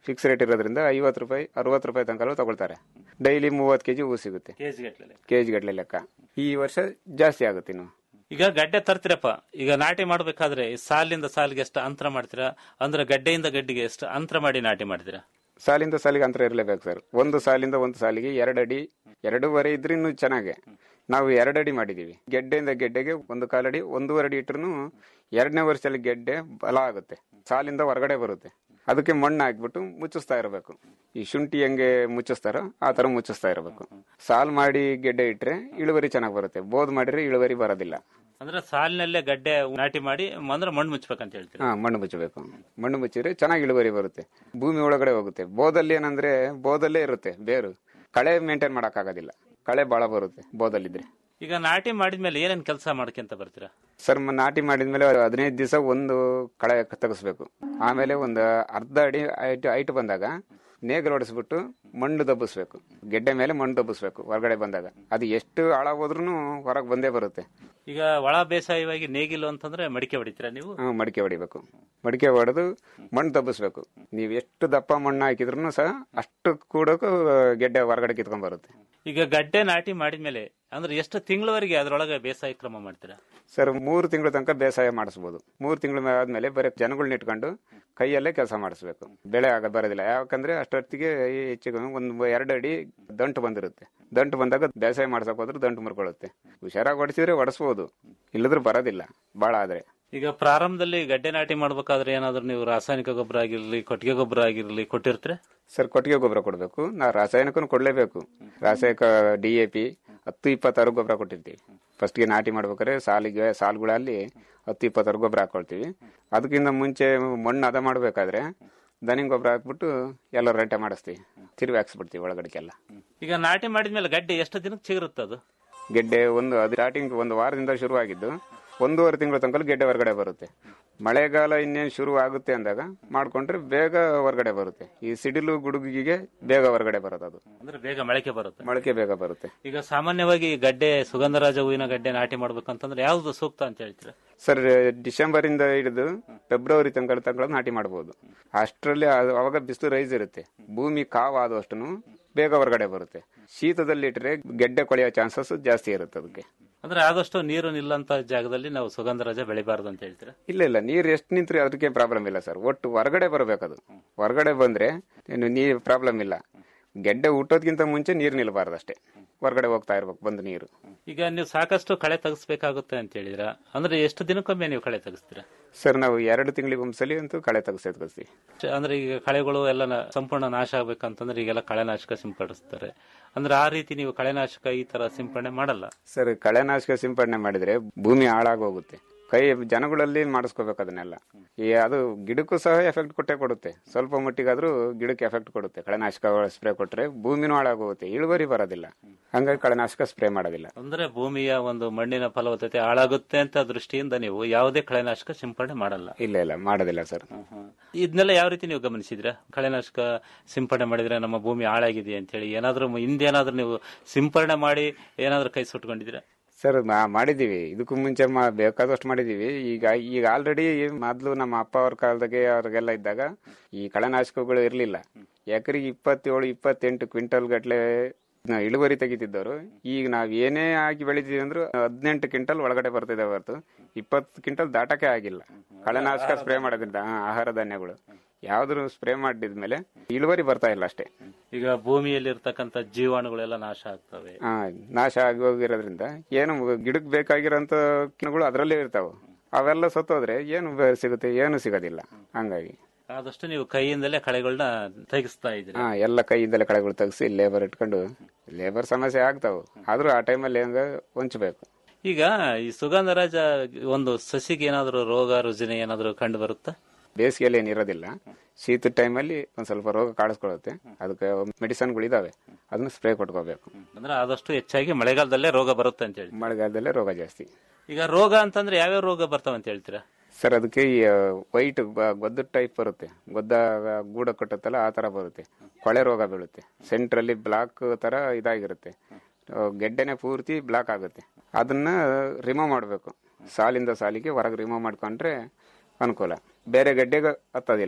ಫಿಕ್ಸ್ ರೇಟ್ ಇರೋದ್ರಿಂದ ಐವತ್ತು ರೂಪಾಯಿ ಅರವತ್ತು ರೂಪಾಯಿ ತನಕ ತಗೊಳ್ತಾರೆ ಡೈಲಿ ಮೂವತ್ತು ಕೆಜಿ ಹೂ ಸಿಗುತ್ತೆ ಕೆಜಿ ಗಟ್ಟಲೆ ಕೆಜಿ ಗಟ್ಟಲೆ ಲೆಕ್ಕ ಈ ವರ್ಷ ಜಾಸ್ತಿ ಆಗುತ್ತೆ ಇನ್ನು ಈಗ ಗಡ್ಡೆ ತರ್ತೀರಪ್ಪ ಈಗ ನಾಟಿ ಮಾಡ್ಬೇಕಾದ್ರೆ ಈ ಸಾಲಿಂದ ಸಾಲಿಗೆ ಎಷ್ಟು ಅಂತರ ಮಾಡ್ತೀರಾ ಅಂದ್ರೆ ಗಡ್ಡೆಯಿಂದ ಗಡ್ಡೆಗೆ ಎಷ್ಟು ಅಂತರ ಮಾಡಿ ನಾಟಿ ಮಾಡ್ತೀರಾ ಸಾಲಿಂದ ಸಾಲಿಗೆ ಅಂತರ ಇರಲೇಬೇಕು ಸರ್ ಒಂದು ಸಾಲಿಂದ ಒಂದು ಸಾಲಿಗೆ ಎರಡು ಅಡಿ ಎರಡೂವರೆ ಇದ್ರೆ ಇನ್ನೂ ಚೆನ್ನಾಗೆ ನಾವು ಎರಡು ಅಡಿ ಮಾಡಿದೀವಿ ಗೆಡ್ಡೆಯಿಂದ ಗೆಡ್ಡೆಗೆ ಒಂದು ಕಾಲಡಿ ಒಂದೂವರೆ ಅಡಿ ಇಟ್ರು ಎರಡನೇ ವರ್ಷದಲ್ಲಿ ಗೆಡ್ಡೆ ಬಲ ಆಗುತ್ತೆ ಸಾಲಿಂದ ಹೊರಗಡೆ ಬರುತ್ತೆ ಅದಕ್ಕೆ ಮಣ್ಣು ಹಾಕ್ಬಿಟ್ಟು ಮುಚ್ಚಿಸ್ತಾ ಇರಬೇಕು ಈ ಶುಂಠಿ ಹೆಂಗೆ ಮುಚ್ಚಿಸ್ತಾರೋ ಆ ತರ ಮುಚ್ಚಿಸ್ತಾ ಇರಬೇಕು ಸಾಲ್ ಮಾಡಿ ಗೆಡ್ಡೆ ಇಟ್ರೆ ಇಳುವರಿ ಚೆನ್ನಾಗಿ ಬರುತ್ತೆ ಬೋದ್ ಮಾಡಿದ್ರೆ ಇಳುವರಿ ಬರೋದಿಲ್ಲ ಅಂದ್ರೆ ಸಾಲಿನಲ್ಲೇ ಗಡ್ಡೆ ನಾಟಿ ಮಾಡಿ ಅಂದ್ರೆ ಮಣ್ಣು ಮುಚ್ಬೇಕಂತ ಹೇಳ್ತೀರಾ ಹಾ ಮಣ್ಣು ಮುಚ್ಚಬೇಕು ಮಣ್ಣು ಮುಚ್ಚಿದ್ರೆ ಚೆನ್ನಾಗಿ ಇಳುವರಿ ಬರುತ್ತೆ ಭೂಮಿ ಒಳಗಡೆ ಹೋಗುತ್ತೆ ಬೋದಲ್ಲಿ ಏನಂದ್ರೆ ಬೋದಲ್ಲೇ ಇರುತ್ತೆ ಬೇರು ಕಳೆ ಮೇಂಟೈನ್ ಆಗೋದಿಲ್ಲ ಕಳೆ ಬಹಳ ಬರುತ್ತೆ ಬೋದಲ್ಲಿದ್ರೆ ಈಗ ನಾಟಿ ಮಾಡಿದ್ಮೇಲೆ ಏನೇನ್ ಕೆಲಸ ಮಾಡ್ಕೊಂತ ಬರ್ತೀರಾ ಸರ್ ಮ- ನಾಟಿ ಮಾಡಿದ್ಮೇಲೆ ಹದಿನೈದು ದಿವಸ ಒಂದು ಕಳೆ ತೆಗಿಸ್ಬೇಕು ಆಮೇಲೆ ಒಂದು ಅರ್ಧ ಅಡಿ ಹೈಟ್ ಹೈಟ್ ಬಂದಾಗ ನೇಗಿಲು ಹೊಡೆಸ್ಬಿಟ್ಟು ಮಣ್ಣು ದಬ್ಬಿಸ್ಬೇಕು ಗೆಡ್ಡೆ ಮೇಲೆ ಮಣ್ಣು ದಬ್ಬಿಸ್ಬೇಕು ಹೊರಗಡೆ ಬಂದಾಗ ಅದು ಎಷ್ಟು ಹಾಳಾಗೋದ್ರೂ ಹೊರಗೆ ಬಂದೇ ಬರುತ್ತೆ ಈಗ ಒಳ ಬೇಸಾಯವಾಗಿ ನೇಗಿಲು ಅಂತಂದ್ರೆ ಮಡಿಕೆ ಹೊಡಿತೀರಾ ನೀವು ಹ್ಮ್, ಮಡಿಕೆ ಹೊಡಿಬೇಕು ಮಡಿಕೆ ಹೊಡೆದು ಮಣ್ಣು ದಬ್ಬಿಸ್ಬೇಕು ನೀವು ಎಷ್ಟು ದಪ್ಪ ಮಣ್ಣು ಹಾಕಿದ್ರು ಸಹ ಅಷ್ಟು ಕೂಡಕ್ಕೂ ಗೆಡ್ಡೆ ಹೊರಗಡೆ ಕಿತ್ಕೊಂಡ್ ಬರುತ್ತೆ ಈಗ ಗಡ್ಡೆ ನಾಟಿ ಮಾಡಿದ್ಮೇಲೆ ಅಂದ್ರೆ ಎಷ್ಟು ತಿಂಗಳವರೆಗೆ ಅದ್ರೊಳಗೆ ಬೇಸಾಯ ಕ್ರಮ ಮಾಡ್ತೀರಾ ಸರ್ ಮೂರು ತಿಂಗಳ ತನಕ ಬೇಸಾಯ ಮಾಡಿಸ್ಬೋದು ಮೂರು ತಿಂಗಳ ಆದ್ಮೇಲೆ ಬರೀ ಜನಗಳನ್ನ ಇಟ್ಕೊಂಡು ಕೈಯಲ್ಲೇ ಕೆಲಸ ಮಾಡಿಸ್ಬೇಕು ಬೆಳೆ ಆಗ ಬರೋದಿಲ್ಲ ಯಾಕಂದ್ರೆ ಅಷ್ಟೊತ್ತಿಗೆ ಈ ಹೆಚ್ಚಿಗೆ ಒಂದು ಎರಡು ಅಡಿ ದಂಟು ಬಂದಿರುತ್ತೆ ದಂಟು ಬಂದಾಗ ಬೇಸಾಯ ಮಾಡ್ಸಕ್ ಹೋದ್ರೆ ದಂಟು ಮುರ್ಕೊಳ್ಳುತ್ತೆ ಹುಷಾರಾಗಿ ಹೊಡಿಸಿದ್ರೆ ಹೊಡಿಸ್ಬೋದು ಇಲ್ಲದ್ರೆ ಬರೋದಿಲ್ಲ ಬಾಳ ಆದ್ರೆ ಈಗ ಪ್ರಾರಂಭದಲ್ಲಿ ಗಡ್ಡೆ ನಾಟಿ ಮಾಡ್ಬೇಕಾದ್ರೆ ಏನಾದ್ರು ನೀವು ರಾಸಾಯನಿಕ ಗೊಬ್ಬರ ಆಗಿರ್ಲಿ ಕೊಟ್ಟಿಗೆ ಗೊಬ್ಬರ ಆಗಿರ್ಲಿ ಕೊಟ್ಟಿರ್ತೀರ ಸರ್ ಕೊಟ್ಟಿಗೆ ಗೊಬ್ಬರ ಕೊಡಬೇಕು ನಾ ರಾಸಾಯನಿಕನು ಕೊಡಲೇಬೇಕು ರಾಸಾಯನಿಕ ಡಿ ಎ ಪಿ ಹತ್ತು ಇಪ್ಪತ್ತಾರು ಗೊಬ್ಬರ ಕೊಟ್ಟಿರ್ತೀವಿ ಫಸ್ಟ್ಗೆ ನಾಟಿ ಮಾಡ್ಬೇಕಾದ್ರೆ ಸಾಲಿಗೆ ಸಾಲುಗಳಲ್ಲಿ ಹತ್ತು ಇಪ್ಪತ್ತಾರು ಗೊಬ್ಬರ ಹಾಕೊಳ್ತೀವಿ ಅದಕ್ಕಿಂತ ಮುಂಚೆ ಮಣ್ಣು ಹದ ಮಾಡಬೇಕಾದ್ರೆ ದನಿ ಗೊಬ್ಬರ ಹಾಕ್ಬಿಟ್ಟು ಎಲ್ಲ ರೆಂಟೆ ಮಾಡಿಸ್ತೀವಿ ತಿರುವಿ ಹಾಕ್ಸ್ಬಿಡ್ತೀವಿ ಒಳಗಡೆಗೆಲ್ಲ ಈಗ ನಾಟಿ ಮಾಡಿದ್ಮೇಲೆ ಗಡ್ಡೆ ಎಷ್ಟು ದಿನಕ್ಕೆ ಚಿಗುರುತ್ತೆ ಅದು ಗೆಡ್ಡೆ ಒಂದು ಅದು ಸ್ಟಾರ್ಟಿಂಗ್ ಒಂದು ವಾರದಿಂದ ಶುರುವಾಗಿದ್ದು ಒಂದೂವರೆ ತಿಂಗಳ ತನಕ ಗೆಡ್ಡೆ ಹೊರಗಡೆ ಬರುತ್ತೆ ಮಳೆಗಾಲ ಇನ್ನೇನು ಶುರು ಆಗುತ್ತೆ ಅಂದಾಗ ಮಾಡ್ಕೊಂಡ್ರೆ ಬೇಗ ಹೊರಗಡೆ ಬರುತ್ತೆ ಈ ಸಿಡಿಲು ಗುಡುಗಿಗೆ ಬೇಗ ಹೊರಗಡೆ ಬರೋದು ಅದು ಅಂದ್ರೆ ಬೇಗ ಮೊಳಕೆ ಬರುತ್ತೆ ಮೊಳಕೆ ಬೇಗ ಬರುತ್ತೆ ಈಗ ಸಾಮಾನ್ಯವಾಗಿ ಗಡ್ಡೆ ಸುಗಂಧರಾಜ ಹೂವಿನ ಗಡ್ಡೆ ನಾಟಿ ಮಾಡ್ಬೇಕಂತಂದ್ರೆ ಯಾವ್ದು ಸೂಕ್ತ ಅಂತ ಹೇಳ್ತೀರಾ ಸರ್ ಡಿಸೆಂಬರ್ ಇಂದ ಹಿಡಿದು ಫೆಬ್ರವರಿ ತನಕ ತನಕ ನಾಟಿ ಮಾಡಬಹುದು ಅಷ್ಟರಲ್ಲಿ ಅದು- ಅವಾಗ ಬಿಸಿಲು ರೈಸ್ ಇರುತ್ತೆ ಭೂಮಿ ಕಾವು ಆದಷ್ಟು ಬೇಗ ಹೊರಗಡೆ ಬರುತ್ತೆ ಶೀತದಲ್ಲಿ ಇಟ್ಟರೆ ಗೆಡ್ಡೆ ಕೊಳೆಯೋ ಚಾನ್ಸಸ್ ಜಾಸ್ತಿ ಇರುತ್ತೆ ಅದಕ್ಕೆ ಅಂದ್ರೆ ಆದಷ್ಟು ನೀರು ನಿಲ್ಲಂತ ಜಾಗದಲ್ಲಿ ನಾವು ಸುಗಂಧರಾಜ ಬೆಳಿಬಾರ್ದು ಅಂತ ಹೇಳ್ತೀರಾ ಇಲ್ಲ ಇಲ್ಲ ನೀರ್ ಎಷ್ಟು ನಿಂತ್ರೆ ಅದಕ್ಕೆ ಪ್ರಾಬ್ಲಮ್ ಇಲ್ಲ ಸರ್ ಒಟ್ಟು ಹೊರಗಡೆ ಬರಬೇಕದು ಹೊರಗಡೆ ಬಂದ್ರೆ ಏನು ನೀರ್ ಪ್ರಾಬ್ಲಮ್ ಇಲ್ಲ ಗೆಡ್ಡೆ ಹುಟ್ಟೋದ್ಕಿಂತ ಮುಂಚೆ ನೀರು ನಿಲ್ಬಾರ್ದು ಅಷ್ಟೇ ಹೊರಗಡೆ ಹೋಗ್ತಾ ಇರ್ಬೇಕು ಬಂದು ನೀರು ಈಗ ನೀವು ಸಾಕಷ್ಟು ಕಳೆ ತೆಗಿಸ್ಬೇಕಾಗುತ್ತೆ ಅಂತ ಹೇಳಿದ್ರ ಅಂದ್ರೆ ಎಷ್ಟು ದಿನಕ್ಕೊಮ್ಮೆ ನೀವು ಕಳೆ ತೆಗಿಸ್ತೀರಾ ಸರ್ ನಾವು ಎರಡು ತಿಂಗಳಿಗೆ ಒಂದ್ಸಲಿ ಅಂತೂ ಕಳೆ ತೆಗೆಸಿ ತೆಗೆಸ್ತೀವಿ ಅಂದ್ರೆ ಈಗ ಕಳೆಗಳು ಎಲ್ಲ ನ- ಸಂಪೂರ್ಣ ನಾಶ ಆಗ್ಬೇಕಂತಂದ್ರೆ ಈಗೆಲ್ಲ ಕಳೆನಾಶಕ ಸಿಂಪಡಿಸ್ತಾರೆ ಅಂದ್ರೆ ಆ ರೀತಿ ನೀವು ಕಳೆನಾಶಕ ಈ ತರ ಸಿಂಪಡಣೆ ಮಾಡಲ್ಲ ಸರ್ ಕಳೆನಾಶಕ ಸಿಂಪಡಣೆ ಮಾಡಿದ್ರೆ ಭೂಮಿ ಹಾಳಾಗೋಗುತ್ತೆ ಕೈ ಜನಗಳಲ್ಲಿ ಮಾಡಿಸ್ಕೋಬೇಕು ಅದನ್ನೆಲ್ಲ ಈ ಅದು ಗಿಡಕ್ಕೂ ಸಹ ಎಫೆಕ್ಟ್ ಕೊಟ್ಟೆ ಕೊಡುತ್ತೆ ಸ್ವಲ್ಪ ಮಟ್ಟಿಗಾದ್ರೂ ಗಿಡಕ್ಕೆ ಎಫೆಕ್ಟ್ ಕೊಡುತ್ತೆ ಕಳೆನಾಶಕ ಸ್ಪ್ರೇ ಕೊಟ್ರೆ ಭೂಮಿನೂ ಹಾಳಾಗೋಗುತ್ತೆ ಇಳುವರಿ ಬರೋದಿಲ್ಲ ಹಂಗಾಗಿ ಕಳೆನಾಶಕ ಸ್ಪ್ರೇ ಮಾಡೋದಿಲ್ಲ ಅಂದ್ರೆ ಭೂಮಿಯ ಒಂದು ಮಣ್ಣಿನ ಫಲವತ್ತತೆ ಹಾಳಾಗುತ್ತೆ ಅಂತ ದೃಷ್ಟಿಯಿಂದ ನೀವು ಯಾವುದೇ ಕಳೆನಾಶಕ ಸಿಂಪಡಣೆ ಮಾಡಲ್ಲ ಇಲ್ಲ ಇಲ್ಲ ಮಾಡೋದಿಲ್ಲ ಸರ್ ಇದನ್ನೆಲ್ಲ ಯಾವ ರೀತಿ ನೀವು ಗಮನಿಸಿದ್ರ ಕಳೆನಾಶಕ ಸಿಂಪಡಣೆ ಮಾಡಿದ್ರೆ ನಮ್ಮ ಭೂಮಿ ಹಾಳಾಗಿದೆ ಅಂತ ಹೇಳಿ ಏನಾದ್ರೂ ಹಿಂದೆ ಏನಾದ್ರೂ ನೀವು ಸಿಂಪಡಣೆ ಮಾಡಿ ಏನಾದ್ರೂ ಕೈ ಸುಟ್ಕೊಂಡಿದ್ದೀರಾ ಸರ್ ಮಾ- ಮಾಡಿದೀವಿ ಇದಕ್ಕೂ ಮುಂಚೆ ಮಾ ಬೇಕಾದಷ್ಟು ಮಾಡಿದೀವಿ ಈಗ ಈಗ ಆಲ್ರೆಡಿ ಮೊದ್ಲು ನಮ್ಮ ಅಪ್ಪ ಅವ್ರ ಕಾಲದಾಗೆ ಅವ್ರಿಗೆಲ್ಲ ಇದ್ದಾಗ ಈ ಕಳೆನಾಶಕಗಳು ಇರ್ಲಿಲ್ಲ ಎಕರೆಗೆ ಇಪ್ಪತ್ತೇಳು ಇಪ್ಪತ್ತೆಂಟು ಕ್ವಿಂಟಲ್ ಗಟ್ಲೆ ಇಳುವರಿ ತೆಗಿತಿದ್ದವರು ಈಗ ನಾವ್ ಏನೇ ಆಗಿ ಬೆಳಿತೀವಿ ಅಂದ್ರೂ ಹದಿನೆಂಟು ಕ್ವಿಂಟಲ್ ಒಳಗಡೆ ಬರ್ತಿದೆ ಹೊರತು ಇಪ್ಪತ್ತು ಕ್ವಿಂಟಲ್ ದಾಟಕ್ಕೆ ಆಗಿಲ್ಲ ಕಳೆನಾಶಕ ಸ್ಪ್ರೇ ಮಾಡೋದ್ರಿಂದ ಹಾ, ಆಹಾರ ಧಾನ್ಯಗಳು ಯಾವ್ದು ಸ್ಪ್ರೇ ಮಾಡಿದ್ಮೇಲೆ ಇಳುವರಿ ಬರ್ತಾ ಇಲ್ಲ ಅಷ್ಟೇ ಈಗ ಭೂಮಿಯಲ್ಲಿ ಇರ್ತಕ್ಕಂಥ ಜೀವಾಣುಗಳೆಲ್ಲ ನಾಶ ಆಗ್ತವೆ ಆ, ನಾಶ ಆಗಿ ಹೋಗಿರೋದ್ರಿಂದ ಏನು ಗಿಡಕ್ಕೆ ಬೇಕಾಗಿರೋಂಥ ಕಿಣಗಳು ಅದರಲ್ಲೇ ಇರ್ತಾವೆ ಅವೆಲ್ಲ ಸತ್ತೋದ್ರೆ ಏನು ಬೆ- ಸಿಗುತ್ತೆ ಏನು ಸಿಗೋದಿಲ್ಲ ಹಂಗಾಗಿ ಆದಷ್ಟು ನೀವು ಕೈಯಿಂದಲೇ ಕಳೆಗಳನ್ನ ತೆಗಿಸ್ತಾ ಇದ್ದೀರಿ ಹಾ ಎಲ್ಲ ಕೈಯಿಂದಲೇ ಕಳೆಗಳು ತೆಗಿಸಿ ಲೇಬರ್ ಇಟ್ಕೊಂಡು ಲೇಬರ್ ಸಮಸ್ಯೆ ಆಗ್ತಾವ ಆದ್ರೂ ಆ ಟೈಮಲ್ಲಿ ಹೆಂಗ ಹೊಂಚಬೇಕು ಈಗ ಈ ಸುಗಂಧರಾಜ ಒಂದು ಸಸಿಗೆ ಏನಾದರೂ ರೋಗ ರುಜಿನ ಏನಾದರೂ ಕಂಡು ಬರುತ್ತಾ ಬೇಸಿಗೆಯಲ್ಲಿ ಏನು ಇರೋದಿಲ್ಲ ಶೀತದ ಟೈಮಲ್ಲಿ ಒಂದ್ ಸ್ವಲ್ಪ ರೋಗ ಕಾಣಿಸ್ಕೊಳ್ಳುತ್ತೆ ಅದಕ್ಕೆ ಮೆಡಿಸನ್ಗಳು ಇದಾವೆ ಅದನ್ನ ಸ್ಪ್ರೇ ಕೊಟ್ಕೋಬೇಕು ಅಂದ್ರೆ ಆದಷ್ಟು ಹೆಚ್ಚಾಗಿ ಮಳೆಗಾಲದಲ್ಲೇ ರೋಗ ಬರುತ್ತೆ ಅಂತ ಹೇಳಿ ಮಳೆಗಾಲದಲ್ಲೇ ರೋಗ ಜಾಸ್ತಿ ಈಗ ರೋಗ ಅಂತಂದ್ರೆ ಯಾವ್ಯಾವ ರೋಗ ಬರ್ತಾವ ಅಂತ ಹೇಳ್ತೀರಾ ಸರ್ ಅದಕ್ಕೆ ಈ ವೈಟ್ ಗೊದ್ದ ಟೈಪ್ ಬರುತ್ತೆ ಗೊದ್ದ ಗೂಡ ಕಟ್ಟುತ್ತಲ್ಲ ಆ ತರ ಬರುತ್ತೆ ಕೊಳೆ ರೋಗ ಬೀಳುತ್ತೆ ಸೆಂಟ್ರಲ್ಲಿ ಬ್ಲಾಕ್ ತರ ಇದಾಗಿರುತ್ತೆ ಆ, ಗೆಡ್ಡೆನೆ ಪೂರ್ತಿ ಬ್ಲಾಕ್ ಆಗುತ್ತೆ ಅದನ್ನ ರಿಮೂವ್ ಮಾಡಬೇಕು ಸಾಲಿಂದ ಸಾಲಿಗೆ ಹೊರಗೆ ರಿಮೂವ್ ಮಾಡ್ಕೊಂಡ್ರೆ ಅನುಕೂಲ ಬೇರೆ ಗೆಡ್ಡೆಗೆ ಹತ್ತೋದಿಲ್ಲ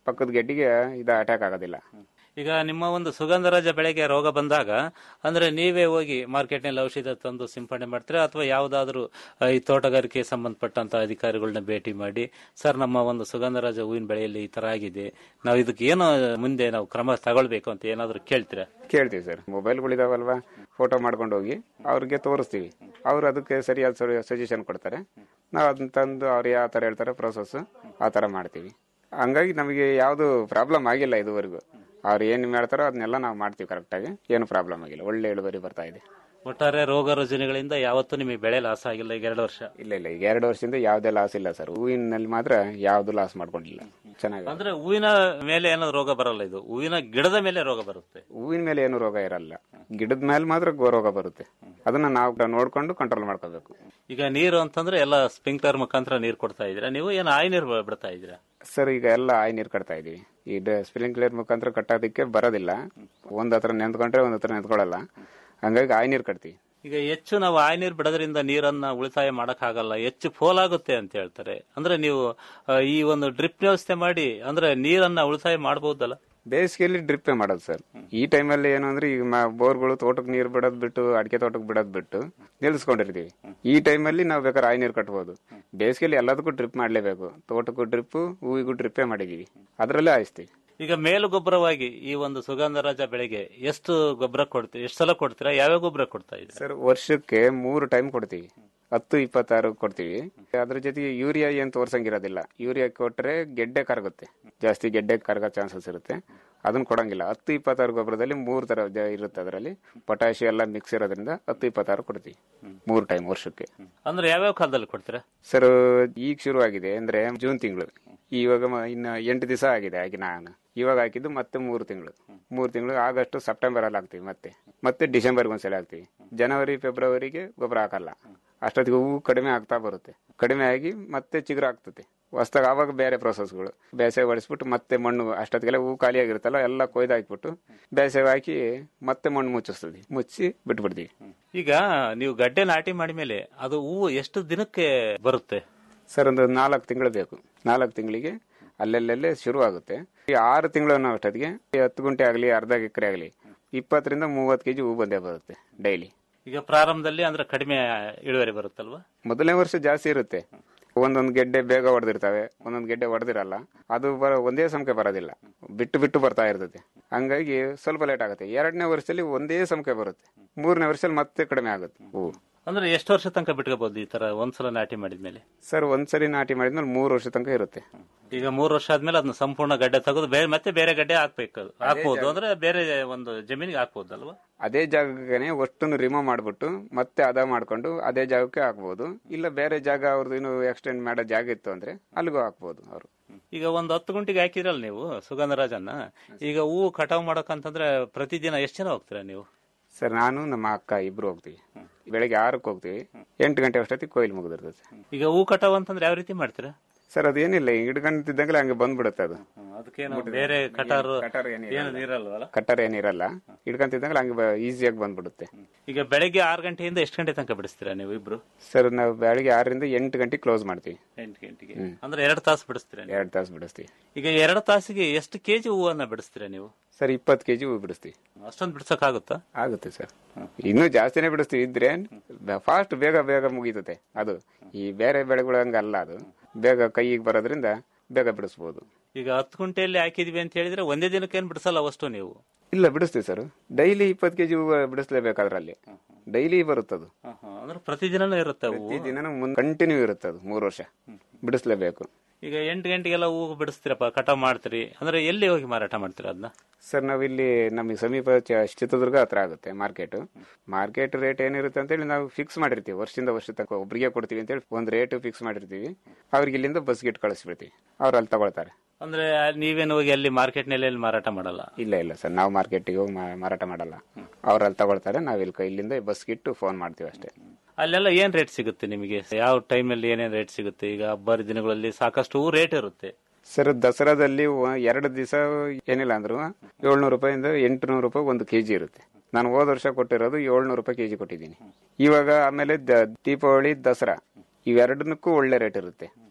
ಪಕ್ಕದ ಗೆಡ್ಡಿಗೆ ಇದು ಅಟ್ಯಾಕ್ ಆಗೋದಿಲ್ಲ ಈಗ ನಿಮ್ಮ ಒಂದು ಸುಗಂಧರಾಜ ಬೆಳೆಗೆ ರೋಗ ಬಂದಾಗ ಅಂದ್ರೆ ನೀವೇ ಹೋಗಿ ಮಾರ್ಕೆಟ್ನಲ್ಲಿ ಔಷಧ ತಂದು ಸಿಂಪಡಣೆ ಮಾಡ್ತೀರಾ ಅಥವಾ ಯಾವುದಾದ್ರೂ ಆ, ಈ ತೋಟಗಾರಿಕೆ ಸಂಬಂಧಪಟ್ಟಂತ ಅಧಿಕಾರಿಗಳನ್ನ ಭೇಟಿ ಮಾಡಿ ಸರ್ ನಮ್ಮ ಒಂದು ಸುಗಂಧರಾಜ ಹೂವಿನ ಬೆಳೆಯಲ್ಲಿ ಈ ತರ ಆಗಿದೆ ನಾವು ಇದಕ್ಕೆ ಏನು ಮುಂದೆ ನಾವು ಕ್ರಮ ತಗೊಳ್ಬೇಕು ಅಂತ ಏನಾದ್ರು ಕೇಳ್ತೀರಾ ಕೇಳ್ತೀವಿ ಸರ್ ಮೊಬೈಲ್ಗಳಿದಾವಲ್ವಾ ಫೋಟೋ ಮಾಡ್ಕೊಂಡು ಹೋಗಿ ಅವ್ರಿಗೆ ತೋರಿಸ್ತೀವಿ ಅವ್ರು ಅದಕ್ಕೆ ಸರಿಯಾದ ಸಜೆಷನ್ ಕೊಡ್ತಾರೆ ನಾವು ಅದನ್ನ ತಂದು ಅವ್ರು ಯಾವ ಥರ ಹೇಳ್ತಾರೆ ಪ್ರೊಸೆಸ್ ಆ ಥರ ಮಾಡ್ತೀವಿ ಹಂಗಾಗಿ ನಮಗೆ ಯಾವುದು ಪ್ರಾಬ್ಲಮ್ ಆಗಿಲ್ಲ ಇದುವರೆಗೂ ಅವ್ರು ಏನು ಹೇಳ್ತಾರೋ ಅದನ್ನೆಲ್ಲ ನಾವು ಮಾಡ್ತೀವಿ ಕರೆಕ್ಟಾಗಿ ಏನು ಪ್ರಾಬ್ಲಮ್ ಆಗಿಲ್ಲ ಒಳ್ಳೆ ಇಳುವರಿ ಬರ್ತಾ ಇದೆ ಒಟ್ಟಾರೆ ರೋಗ ರುಜಿನಗಳಿಂದ ಯಾವತ್ತೂ ನಿಮಗೆ ಬೆಳೆ ಲಾಸ್ ಆಗಿಲ್ಲ ಈಗ ಎರಡು ವರ್ಷ ಇಲ್ಲ ಇಲ್ಲ ಈಗ ಎರಡು ವರ್ಷದಿಂದ ಯಾವುದೇ ಲಾಸ್ ಇಲ್ಲ ಸರ್ ಹೂವಿನಲ್ಲಿ ಮಾತ್ರ ಯಾವ್ದು ಲಾಸ್ ಮಾಡ್ಕೊಂಡಿಲ್ಲ ಚೆನ್ನಾಗಿ ಅಂದ್ರೆ ಹೂವಿನ ಮೇಲೆ ಏನೋ ರೋಗ ಬರಲ್ಲ ಇದು ಹೂವಿನ ಗಿಡದ ಮೇಲೆ ರೋಗ ಬರುತ್ತೆ ಹೂವಿನ ಮೇಲೆ ಏನು ರೋಗ ಇರಲ್ಲ ಗಿಡದ ಮೇಲೆ ಮಾತ್ರ ಗೋ- ರೋಗ ಬರುತ್ತೆ ಅದನ್ನ ನಾವು ನೋಡ್ಕೊಂಡು ಕಂಟ್ರೋಲ್ ಮಾಡ್ಕೋಬೇಕು ಈಗ ನೀರು ಅಂತಂದ್ರೆ ಎಲ್ಲ ಸ್ಪ್ರಿಂಕ್ಲರ್ ಮುಖಾಂತರ ನೀರು ಕೊಡ್ತಾ ಇದ್ದೀರಾ ನೀವು ಏನು ಆಯಿ ನೀರು ಬಿಡ್ತಾ ಇದ್ದೀರಾ ಸರ್ ಈಗ ಎಲ್ಲ ಆಯ್ ನೀರು ಕಟ್ತಾ ಇದೀವಿ ಈ ಸ್ಪ್ರಿಂಕ್ಲರ್ ಮುಖಾಂತರ ಕಟ್ಟೋದಕ್ಕೆ ಬರೋದಿಲ್ಲ ಒಂದ್ ಹತ್ರ ನೆಂದ್ಕೊಂಡ್ರೆ ಒಂದ್ ಹತ್ರ ನೆಂದ್ಕೊಳ್ಳಲ್ಲ ಹಂಗಾಗಿ ಆಯ್ ನೀರು ಕಟ್ತೀವಿ ಈಗ ಹೆಚ್ಚು ನಾವು ಆಯಿ ನೀರು ಬಿಡೋದ್ರಿಂದ ನೀರನ್ನ ಉಳಿತಾಯ ಮಾಡಕ್ ಆಗಲ್ಲ ಹೆಚ್ಚು ಪೋಲಾಗುತ್ತೆ ಅಂತ ಹೇಳ್ತಾರೆ ಅಂದ್ರೆ ನೀವು ಆ, ಈ ಒಂದು ಡ್ರಿಪ್ ವ್ಯವಸ್ಥೆ ಮಾಡಿ ಅಂದ್ರೆ ನೀರನ್ನ ಉಳಿತಾಯ ಮಾಡಬಹುದಲ್ಲ ಬೇಸಿಗೆಯಲ್ಲಿ ಡ್ರಿಪ್ಪೇ ಮಾಡೋದು ಸರ್ ಈ ಟೈಮಲ್ಲಿ ಏನು ಅಂದ್ರೆ ಈಗ ಮ- ಬೋರ್ಗಳು ತೋಟಕ್ಕೆ ನೀರು ಬಿಡೋದ್ ಬಿಟ್ಟು ಅಡಿಕೆ ತೋಟಕ್ಕೆ ಬಿಡೋದ್ ಬಿಟ್ಟು ನಿಲ್ಲಿಸ್ಕೊಂಡಿರ್ತೀವಿ ಈ ಟೈಮಲ್ಲಿ ನಾವು ಬೇಕಾದ್ರೆ ಆಯ್ ನೀರು ಕಟ್ಬೋದು ಬೇಸಿಗೆಯಲ್ಲಿ ಎಲ್ಲದಕ್ಕೂ ಡ್ರಿಪ್ ಮಾಡ್ಲೇಬೇಕು ತೋಟಕ್ಕೂ ಡ್ರಿಪ್ ಹೂವಿಗೂ ಡ್ರಿಪ್ಪೇ ಮಾಡಿದೀವಿ ಅದರಲ್ಲೇ ಹಾಯಿಸ್ತೀವಿ ಈಗ ಮೇಲು ಗೊಬ್ಬರವಾಗಿ ಈ ಒಂದು ಸುಗಂಧರಾಜ ಬೆಳೆಗೆ ಎಷ್ಟು ಗೊಬ್ಬರ ಕೊಡ್ತೀವಿ ಎಷ್ಟು ಸಲ ಕೊಡ್ತೀರಾ ಯಾವ್ಯಾವ ಗೊಬ್ಬರ ಕೊಡ್ತಾ ಇದ್ದೀರಾ ಸರ್ ವರ್ಷಕ್ಕೆ ಮೂರು ಟೈಮ್ ಕೊಡ್ತೀವಿ ಹತ್ತು ಇಪ್ಪತ್ತಾರು ಕೊಡ್ತೀವಿ ಅದ್ರ ಜೊತೆಗೆ ಯೂರಿಯಾ ಏನ್ ತೋರ್ಸಂಗಿರೋದಿಲ್ಲ ಯೂರಿಯಾ ಕೊಟ್ರೆ ಗೆಡ್ಡೆ ಕರಗುತ್ತೆ ಜಾಸ್ತಿ ಗೆಡ್ಡೆ ಕರಗೋ ಚಾನ್ಸಸ್ ಇರುತ್ತೆ ಅದನ್ನ ಕೊಡಂಗಿಲ್ಲ ಹತ್ತು ಇಪ್ಪತ್ತಾರು ಗೊಬ್ಬರದಲ್ಲಿ ಮೂರು ತರ ಜ- ಇರುತ್ತೆ ಅದರಲ್ಲಿ ಪೊಟ್ಯಾಶಿ ಎಲ್ಲ ಮಿಕ್ಸ್ ಇರೋದ್ರಿಂದ ಹತ್ತು ಇಪ್ಪತ್ತಾರು ಕೊಡ್ತೀವಿ ಮೂರು ಟೈಮ್ ವರ್ಷಕ್ಕೆ ಅಂದ್ರೆ ಯಾವ್ಯಾವ ಕಾಲದಲ್ಲಿ ಕೊಡ್ತೀರಾ ಸರ್ ಈಗ ಶುರು ಆಗಿದೆ ಅಂದ್ರೆ ಜೂನ್ ತಿಂಗಳು ಇವಾಗ ಮ- ಇನ್ನ ಎಂಟು ದಿವಸ ಆಗಿದೆ ಹಾಕಿ ನಾನು ಇವಾಗ ಹಾಕಿದ್ದು ಮತ್ತೆ ಮೂರು ತಿಂಗಳು ಮೂರು ತಿಂಗಳು ಆಗಸ್ಟ್ ಸೆಪ್ಟೆಂಬರ್ ಅಲ್ಲಿ ಹಾಕ್ತಿವಿ ಮತ್ತೆ ಮತ್ತೆ ಡಿಸೆಂಬರ್ಗೆ ಒಂದ್ಸಲ ಹಾಕ್ತಿವಿ ಜನವರಿ ಫೆಬ್ರವರಿಗೆ ಗೊಬ್ಬರ ಹಾಕಲ್ಲ ಅಷ್ಟೊತ್ತಿಗೆ ಹೂವು ಕಡಿಮೆ ಆಗ್ತಾ ಬರುತ್ತೆ ಕಡಿಮೆ ಆಗಿ ಮತ್ತೆ ಚಿಗುರು ಆಗ್ತದೆ ಹೊಸ್ದಾಗ ಆವಾಗ ಬೇರೆ ಪ್ರೊಸೆಸ್ಗಳು ಬೇಸಾಯ ಹೊಡಿಸ್ಬಿಟ್ಟು ಮತ್ತೆ ಮಣ್ಣು ಅಷ್ಟೊತ್ತಿಗೆಲ್ಲ ಹೂವು ಖಾಲಿ ಆಗಿರುತ್ತಲ್ಲ ಎಲ್ಲ ಕೊಯ್ದು ಹಾಕ್ಬಿಟ್ಟು ಬೇಸಾಯ ಹಾಕಿ ಮತ್ತೆ ಮಣ್ಣು ಮುಚ್ಚಿಸ್ತದೆ ಮುಚ್ಚಿ ಬಿಟ್ಬಿಡ್ತೀವಿ ಈಗ ನೀವು ಗಡ್ಡೆ ನಾಟಿ ಮಾಡಿದ್ಮೇಲೆ ಅದು ಹೂವು ಎಷ್ಟು ದಿನಕ್ಕೆ ಬರುತ್ತೆ ಸರ್ ಒಂದು ನಾಲ್ಕು ತಿಂಗಳು ಬೇಕು ನಾಲ್ಕು ತಿಂಗಳಿಗೆ ಅಲ್ಲೆಲ್ಲೇ ಶುರು ಆಗುತ್ತೆ ಈ ಆರು ತಿಂಗಳು ಅನ್ನೋ ಅಷ್ಟೊತ್ತಿಗೆ ಈ ಹತ್ತು ಗುಂಟೆ ಆಗಲಿ ಅರ್ಧ ಎಕರೆ ಆಗಲಿ ಇಪ್ಪತ್ತರಿಂದ ಮೂವತ್ತು ಕೆಜಿ ಹೂ ಬಂದೇ ಬರುತ್ತೆ ಡೈಲಿ ಈಗ ಪ್ರಾರಂಭದಲ್ಲಿ ಅಂದ್ರೆ ಕಡಿಮೆ ಇಳುವರಿ ಬರುತ್ತಲ್ವಾ ಮೊದಲನೇ ವರ್ಷ ಜಾಸ್ತಿ ಇರುತ್ತೆ ಒಂದೊಂದು ಗೆಡ್ಡೆ ಬೇಗ ಹೊಡೆದಿರ್ತವೆ ಒಂದೊಂದು ಗೆಡ್ಡೆ ಹೊಡೆದಿರಲ್ಲ ಅದು ಬರ ಒಂದೇ ಸಮಕ್ಕೆ ಬರೋದಿಲ್ಲ ಬಿಟ್ಟು ಬಿಟ್ಟು ಬರ್ತಾ ಇರ್ತದೆ ಹಂಗಾಗಿ ಸ್ವಲ್ಪ ಲೇಟ್ ಆಗುತ್ತೆ ಎರಡನೇ ವರ್ಷದಲ್ಲಿ ಒಂದೇ ಸಮಕ್ಕೆ ಬರುತ್ತೆ ಮೂರನೇ ವರ್ಷದಲ್ಲಿ ಮತ್ತೆ ಕಡಿಮೆ ಆಗುತ್ತೆ ಹೂವು ಅಂದ್ರೆ ಎಷ್ಟು ವರ್ಷ ತನಕ ಬಿಟ್ಕೋಬಹುದು ಈ ತರ ಒಂದ್ಸಲ ನಾಟಿ ಮಾಡಿದ್ಮೇಲೆ ಸರ್ ಒಂದ್ಸರಿ ನಾಟಿ ಮಾಡಿದ್ಮೇಲೆ ಮೂರು ವರ್ಷ ತನಕ ಇರುತ್ತೆ ಈಗ ಮೂರು ವರ್ಷ ಆದ್ಮೇಲೆ ಅದನ್ನ ಸಂಪೂರ್ಣ ಗಡ್ಡೆ ತೆಗೆದು ಬೇರೆ ಮತ್ತೆ ಬೇರೆ ಗಡ್ಡೆ ಹಾಕ್ಬೇಕು ಹಾಕ್ಬೋದು ಅಂದ್ರೆ ಬೇರೆ ಒಂದು ಜಮೀನಿಗೆ ಹಾಕ್ಬೋದಲ್ವಾ ಅದೇ ಜಾಗಕ್ಕೆ ಒಟ್ಟನ್ನು ರಿಮೂವ್ ಮಾಡ್ಬಿಟ್ಟು ಮತ್ತೆ ಅದ ಮಾಡ್ಕೊಂಡು ಅದೇ ಜಾಗಕ್ಕೆ ಹಾಕ್ಬೋದು ಇಲ್ಲ ಬೇರೆ ಜಾಗ ಅವ್ರದ್ದು ಇನ್ನು ಎಕ್ಸ್ಟೆಂಡ್ ಮಾಡೋ ಜಾಗ ಇತ್ತು ಅಂದ್ರೆ ಅಲ್ಲಿಗೂ ಹಾಕ್ಬೋದು ಅವರು ಈಗ ಒಂದು ಹತ್ತು ಗುಂಟಿಗೆ ಹಾಕಿದ್ರಲ್ಲ ನೀವು ಸುಗಂಧರಾಜನ್ನ ಈಗ ಹೂವು ಕಟಾವ್ ಮಾಡಕಂತಂದ್ರೆ ಪ್ರತಿದಿನ ಎಷ್ಟು ಜನ ಹೋಗ್ತೀರಾ ನೀವು ಸರ್ ನಾನು ನಮ್ಮ ಅಕ್ಕ ಇಬ್ರು ಹೋಗ್ತೀವಿ ಬೆಳಗ್ಗೆ ಆರಕ್ಕೆ ಹೋಗ್ತೀವಿ ಎಂಟು ಗಂಟೆ ಅಷ್ಟೊತ್ತಿಗೆ ಕೊಯ್ಲು ಮುಗಿದಿರ್ತದೆ ಈಗ ಹೂ ಕಟಾವ್ ಅಂತಂದ್ರೆ ಯಾವ ರೀತಿ ಮಾಡ್ತೀರಾ ಸರ್ ಅದೇನಿಲ್ಲ ಹಿಡ್ಕೊಂತಿದ್ದಂಗೆ ಹಂಗೆ ಬಂದ್ಬಿಡುತ್ತೆ ಅದು ಅದಕ್ಕೇನು ಬೇರೆ ಕಟಾರು ಕಟಾರ್ ಏನು ಇರಲ್ವಲ್ಲ ಕಟ್ಟರ್ ಏನಿರಲ್ಲ ಹಿಡ್ಕೊಂತಿದ್ದಂಗೆ ಹಂಗೆ ಈಸಿಯಾಗಿ ಬಂದ್ಬಿಡುತ್ತೆ ಈಗ ಬೆಳಗ್ಗೆ ಆರು ಗಂಟೆಯಿಂದ ಎಷ್ಟು ಗಂಟೆ ತನಕ ಬಿಡಿಸ್ತೀರಾ ನೀವು ಇಬ್ರು ಸರ್ ನಾವು ಬೆಳಗ್ಗೆ ಆರರಿಂದ ಎಂಟು ಗಂಟೆ ಕ್ಲೋಸ್ ಮಾಡ್ತೀವಿ ಎಂಟು ಗಂಟೆಗೆ ಅಂದ್ರೆ ಎರಡು ತಾಸು ಬಿಡಿಸ್ತೀರಾ ನೀವು? ಎರಡು ತಾಸು ಬಿಡಿಸ್ತೀವಿ ಈಗ ಎರಡು ತಾಸಿಗೆ ಎಷ್ಟು ಕೆಜಿ ಹೂವನ್ನ ಬಿಡಿಸ್ತೀರಾ ನೀವು ಸರ್ ಇಪ್ಪತ್ತು ಕೆಜಿ ಹೂ ಬಿಡಿಸ್ತೀವಿ ಅಷ್ಟೊಂದು ಬಿಡ್ಸಕ್ ಆಗುತ್ತಾ ಆಗುತ್ತೆ ಸರ್ ಇನ್ನೂ ಜಾಸ್ತಿನೇ ಬಿಡಿಸ್ತೀವಿ ಇದ್ರೆ ಫಾಸ್ಟ್ ಬೇಗ ಬೇಗ ಮುಗೀತತೆ ಅದು ಈ ಬೇರೆ ಬೆಳೆಗಳು ಹಂಗಲ್ಲ ಅದು ಬೇಗ ಕೈಗೆ ಬರೋದ್ರಿಂದ ಬೇಗ ಬಿಡಿಸ್ಬೋದು ಈಗ ಹತ್ತು ಗುಂಟೆಯಲ್ಲಿ ಹಾಕಿದ್ವಿ ಅಂತ ಹೇಳಿದ್ರೆ ಒಂದೇ ದಿನಕ್ಕೆ ಏನ್ ಬಿಡಿಸಲ್ಲ ಅವಷ್ಟು ನೀವು ಇಲ್ಲ ಬಿಡಿಸ್ತೀವಿ ಸರ್ ಡೈಲಿ ಇಪ್ಪತ್ತು ಕೆಜಿ ಹೂವು ಬಿಡಿಸ್ಲೇಬೇಕು ಅದರಲ್ಲಿ ಡೈಲಿ ಬರುತ್ತದು ಅಂದ್ರೆ ಪ್ರತಿದಿನನೂ ಇರುತ್ತೆ ಹೂವು ಪ್ರತಿದಿನ ಕಂಟಿನ್ಯೂ ಇರುತ್ತೆ ಅದು ಮೂರು ವರ್ಷ ಬಿಡಿಸ್ಲೇಬೇಕು ಈಗ ಎಂಟು ಗಂಟೆಗೆಲ್ಲ ಹೂವು ಬಿಡಿಸ್ತೀರಪ್ಪ ಕಟಾವ್ ಮಾಡ್ತೀರಿ ಅಂದ್ರೆ ಎಲ್ಲಿ ಹೋಗಿ ಮಾರಾಟ ಮಾಡ್ತೀರಾ ಅದನ್ನ ಸರ್ ನಾವಿಲ್ಲಿ ನಮಗೆ ಸಮೀಪ ಚ- ಚಿತ್ರದುರ್ಗ ಹತ್ರ ಆಗುತ್ತೆ ಮಾರ್ಕೆಟ್ ಮಾರ್ಕೆಟ್ ರೇಟ್ ಏನಿರುತ್ತೆ ಅಂತೇಳಿ ನಾವು ಫಿಕ್ಸ್ ಮಾಡಿರ್ತೀವಿ ವರ್ಷದಿಂದ ವರ್ಷ ತನಕ ಒಬ್ರಿಗೆ ಕೊಡ್ತೀವಿ ಅಂತೇಳಿ ಒಂದು ರೇಟ್ ಫಿಕ್ಸ್ ಮಾಡಿರ್ತೀವಿ ಅವ್ರಿಗೆ ಇಲ್ಲಿಂದ ಬಸ್ ಗಿಟ್ ಕಳಿಸ್ಬಿಡ್ತೀವಿ ಅವ್ರು ಅಲ್ಲಿ ತಗೊಳ್ತಾರೆ ಅಂದ್ರೆ ನೀವೇನು ಹೋಗಿ ಅಲ್ಲಿ ಮಾರ್ಕೆಟ್ ನಲ್ಲಿ ಎಲ್ಲಿ ಮಾರಾಟ ಮಾಡಲ್ಲ ಇಲ್ಲ ಇಲ್ಲ ಸರ್ ನಾವು ಮಾರ್ಕೆಟಿಗೆ ಹೋಗಿ ಮಾ- ಮಾರಾಟ ಮಾಡಲ್ಲ ಅವ್ರು ಅಲ್ಲಿ ತಗೊಳ್ತಾರೆ ನಾವು ಇಲ್ಲಿ ಇಲ್ಲಿಂದ ಬಸ್ ಗಿಟ್ಟು ಫೋನ್ ಮಾಡ್ತೀವಿ ಅಷ್ಟೇ ಅಲ್ಲೆಲ್ಲ ಏನ್ ರೇಟ್ ಸಿಗುತ್ತೆ ನಿಮಗೆ ಯಾವ ಟೈಮಲ್ಲಿ ಏನೇನ್ ರೇಟ್ ಸಿಗುತ್ತೆ ಈಗ ಹಬ್ಬದ ದಿನಗಳಲ್ಲಿ ಸಾಕಷ್ಟು ರೇಟ್ ಇರುತ್ತೆ ಸರ್ ದಸರಾದಲ್ಲಿ ಒ- ಎರಡು ದಿವಸ ಏನಿಲ್ಲ ಅಂದ್ರು ಏಳ್ನೂರು ರೂಪಾಯಿಂದ ಎಂಟುನೂರು ರೂಪಾಯಿ ಒಂದು ಕೆಜಿ ಇರುತ್ತೆ ನಾನು ಹೋದ ವರ್ಷ ಕೊಟ್ಟಿರೋದು ಏಳ್ನೂರು ರೂಪಾಯಿ ಕೆಜಿ ಕೊಟ್ಟಿದ್ದೀನಿ ಇವಾಗ ಆಮೇಲೆ ದ- ದೀಪಾವಳಿ ದಸರಾ ಇವೆರಡನ್ನಕ್ಕೂ ಒಳ್ಳೆ ರೇಟ್ ಇರುತ್ತೆ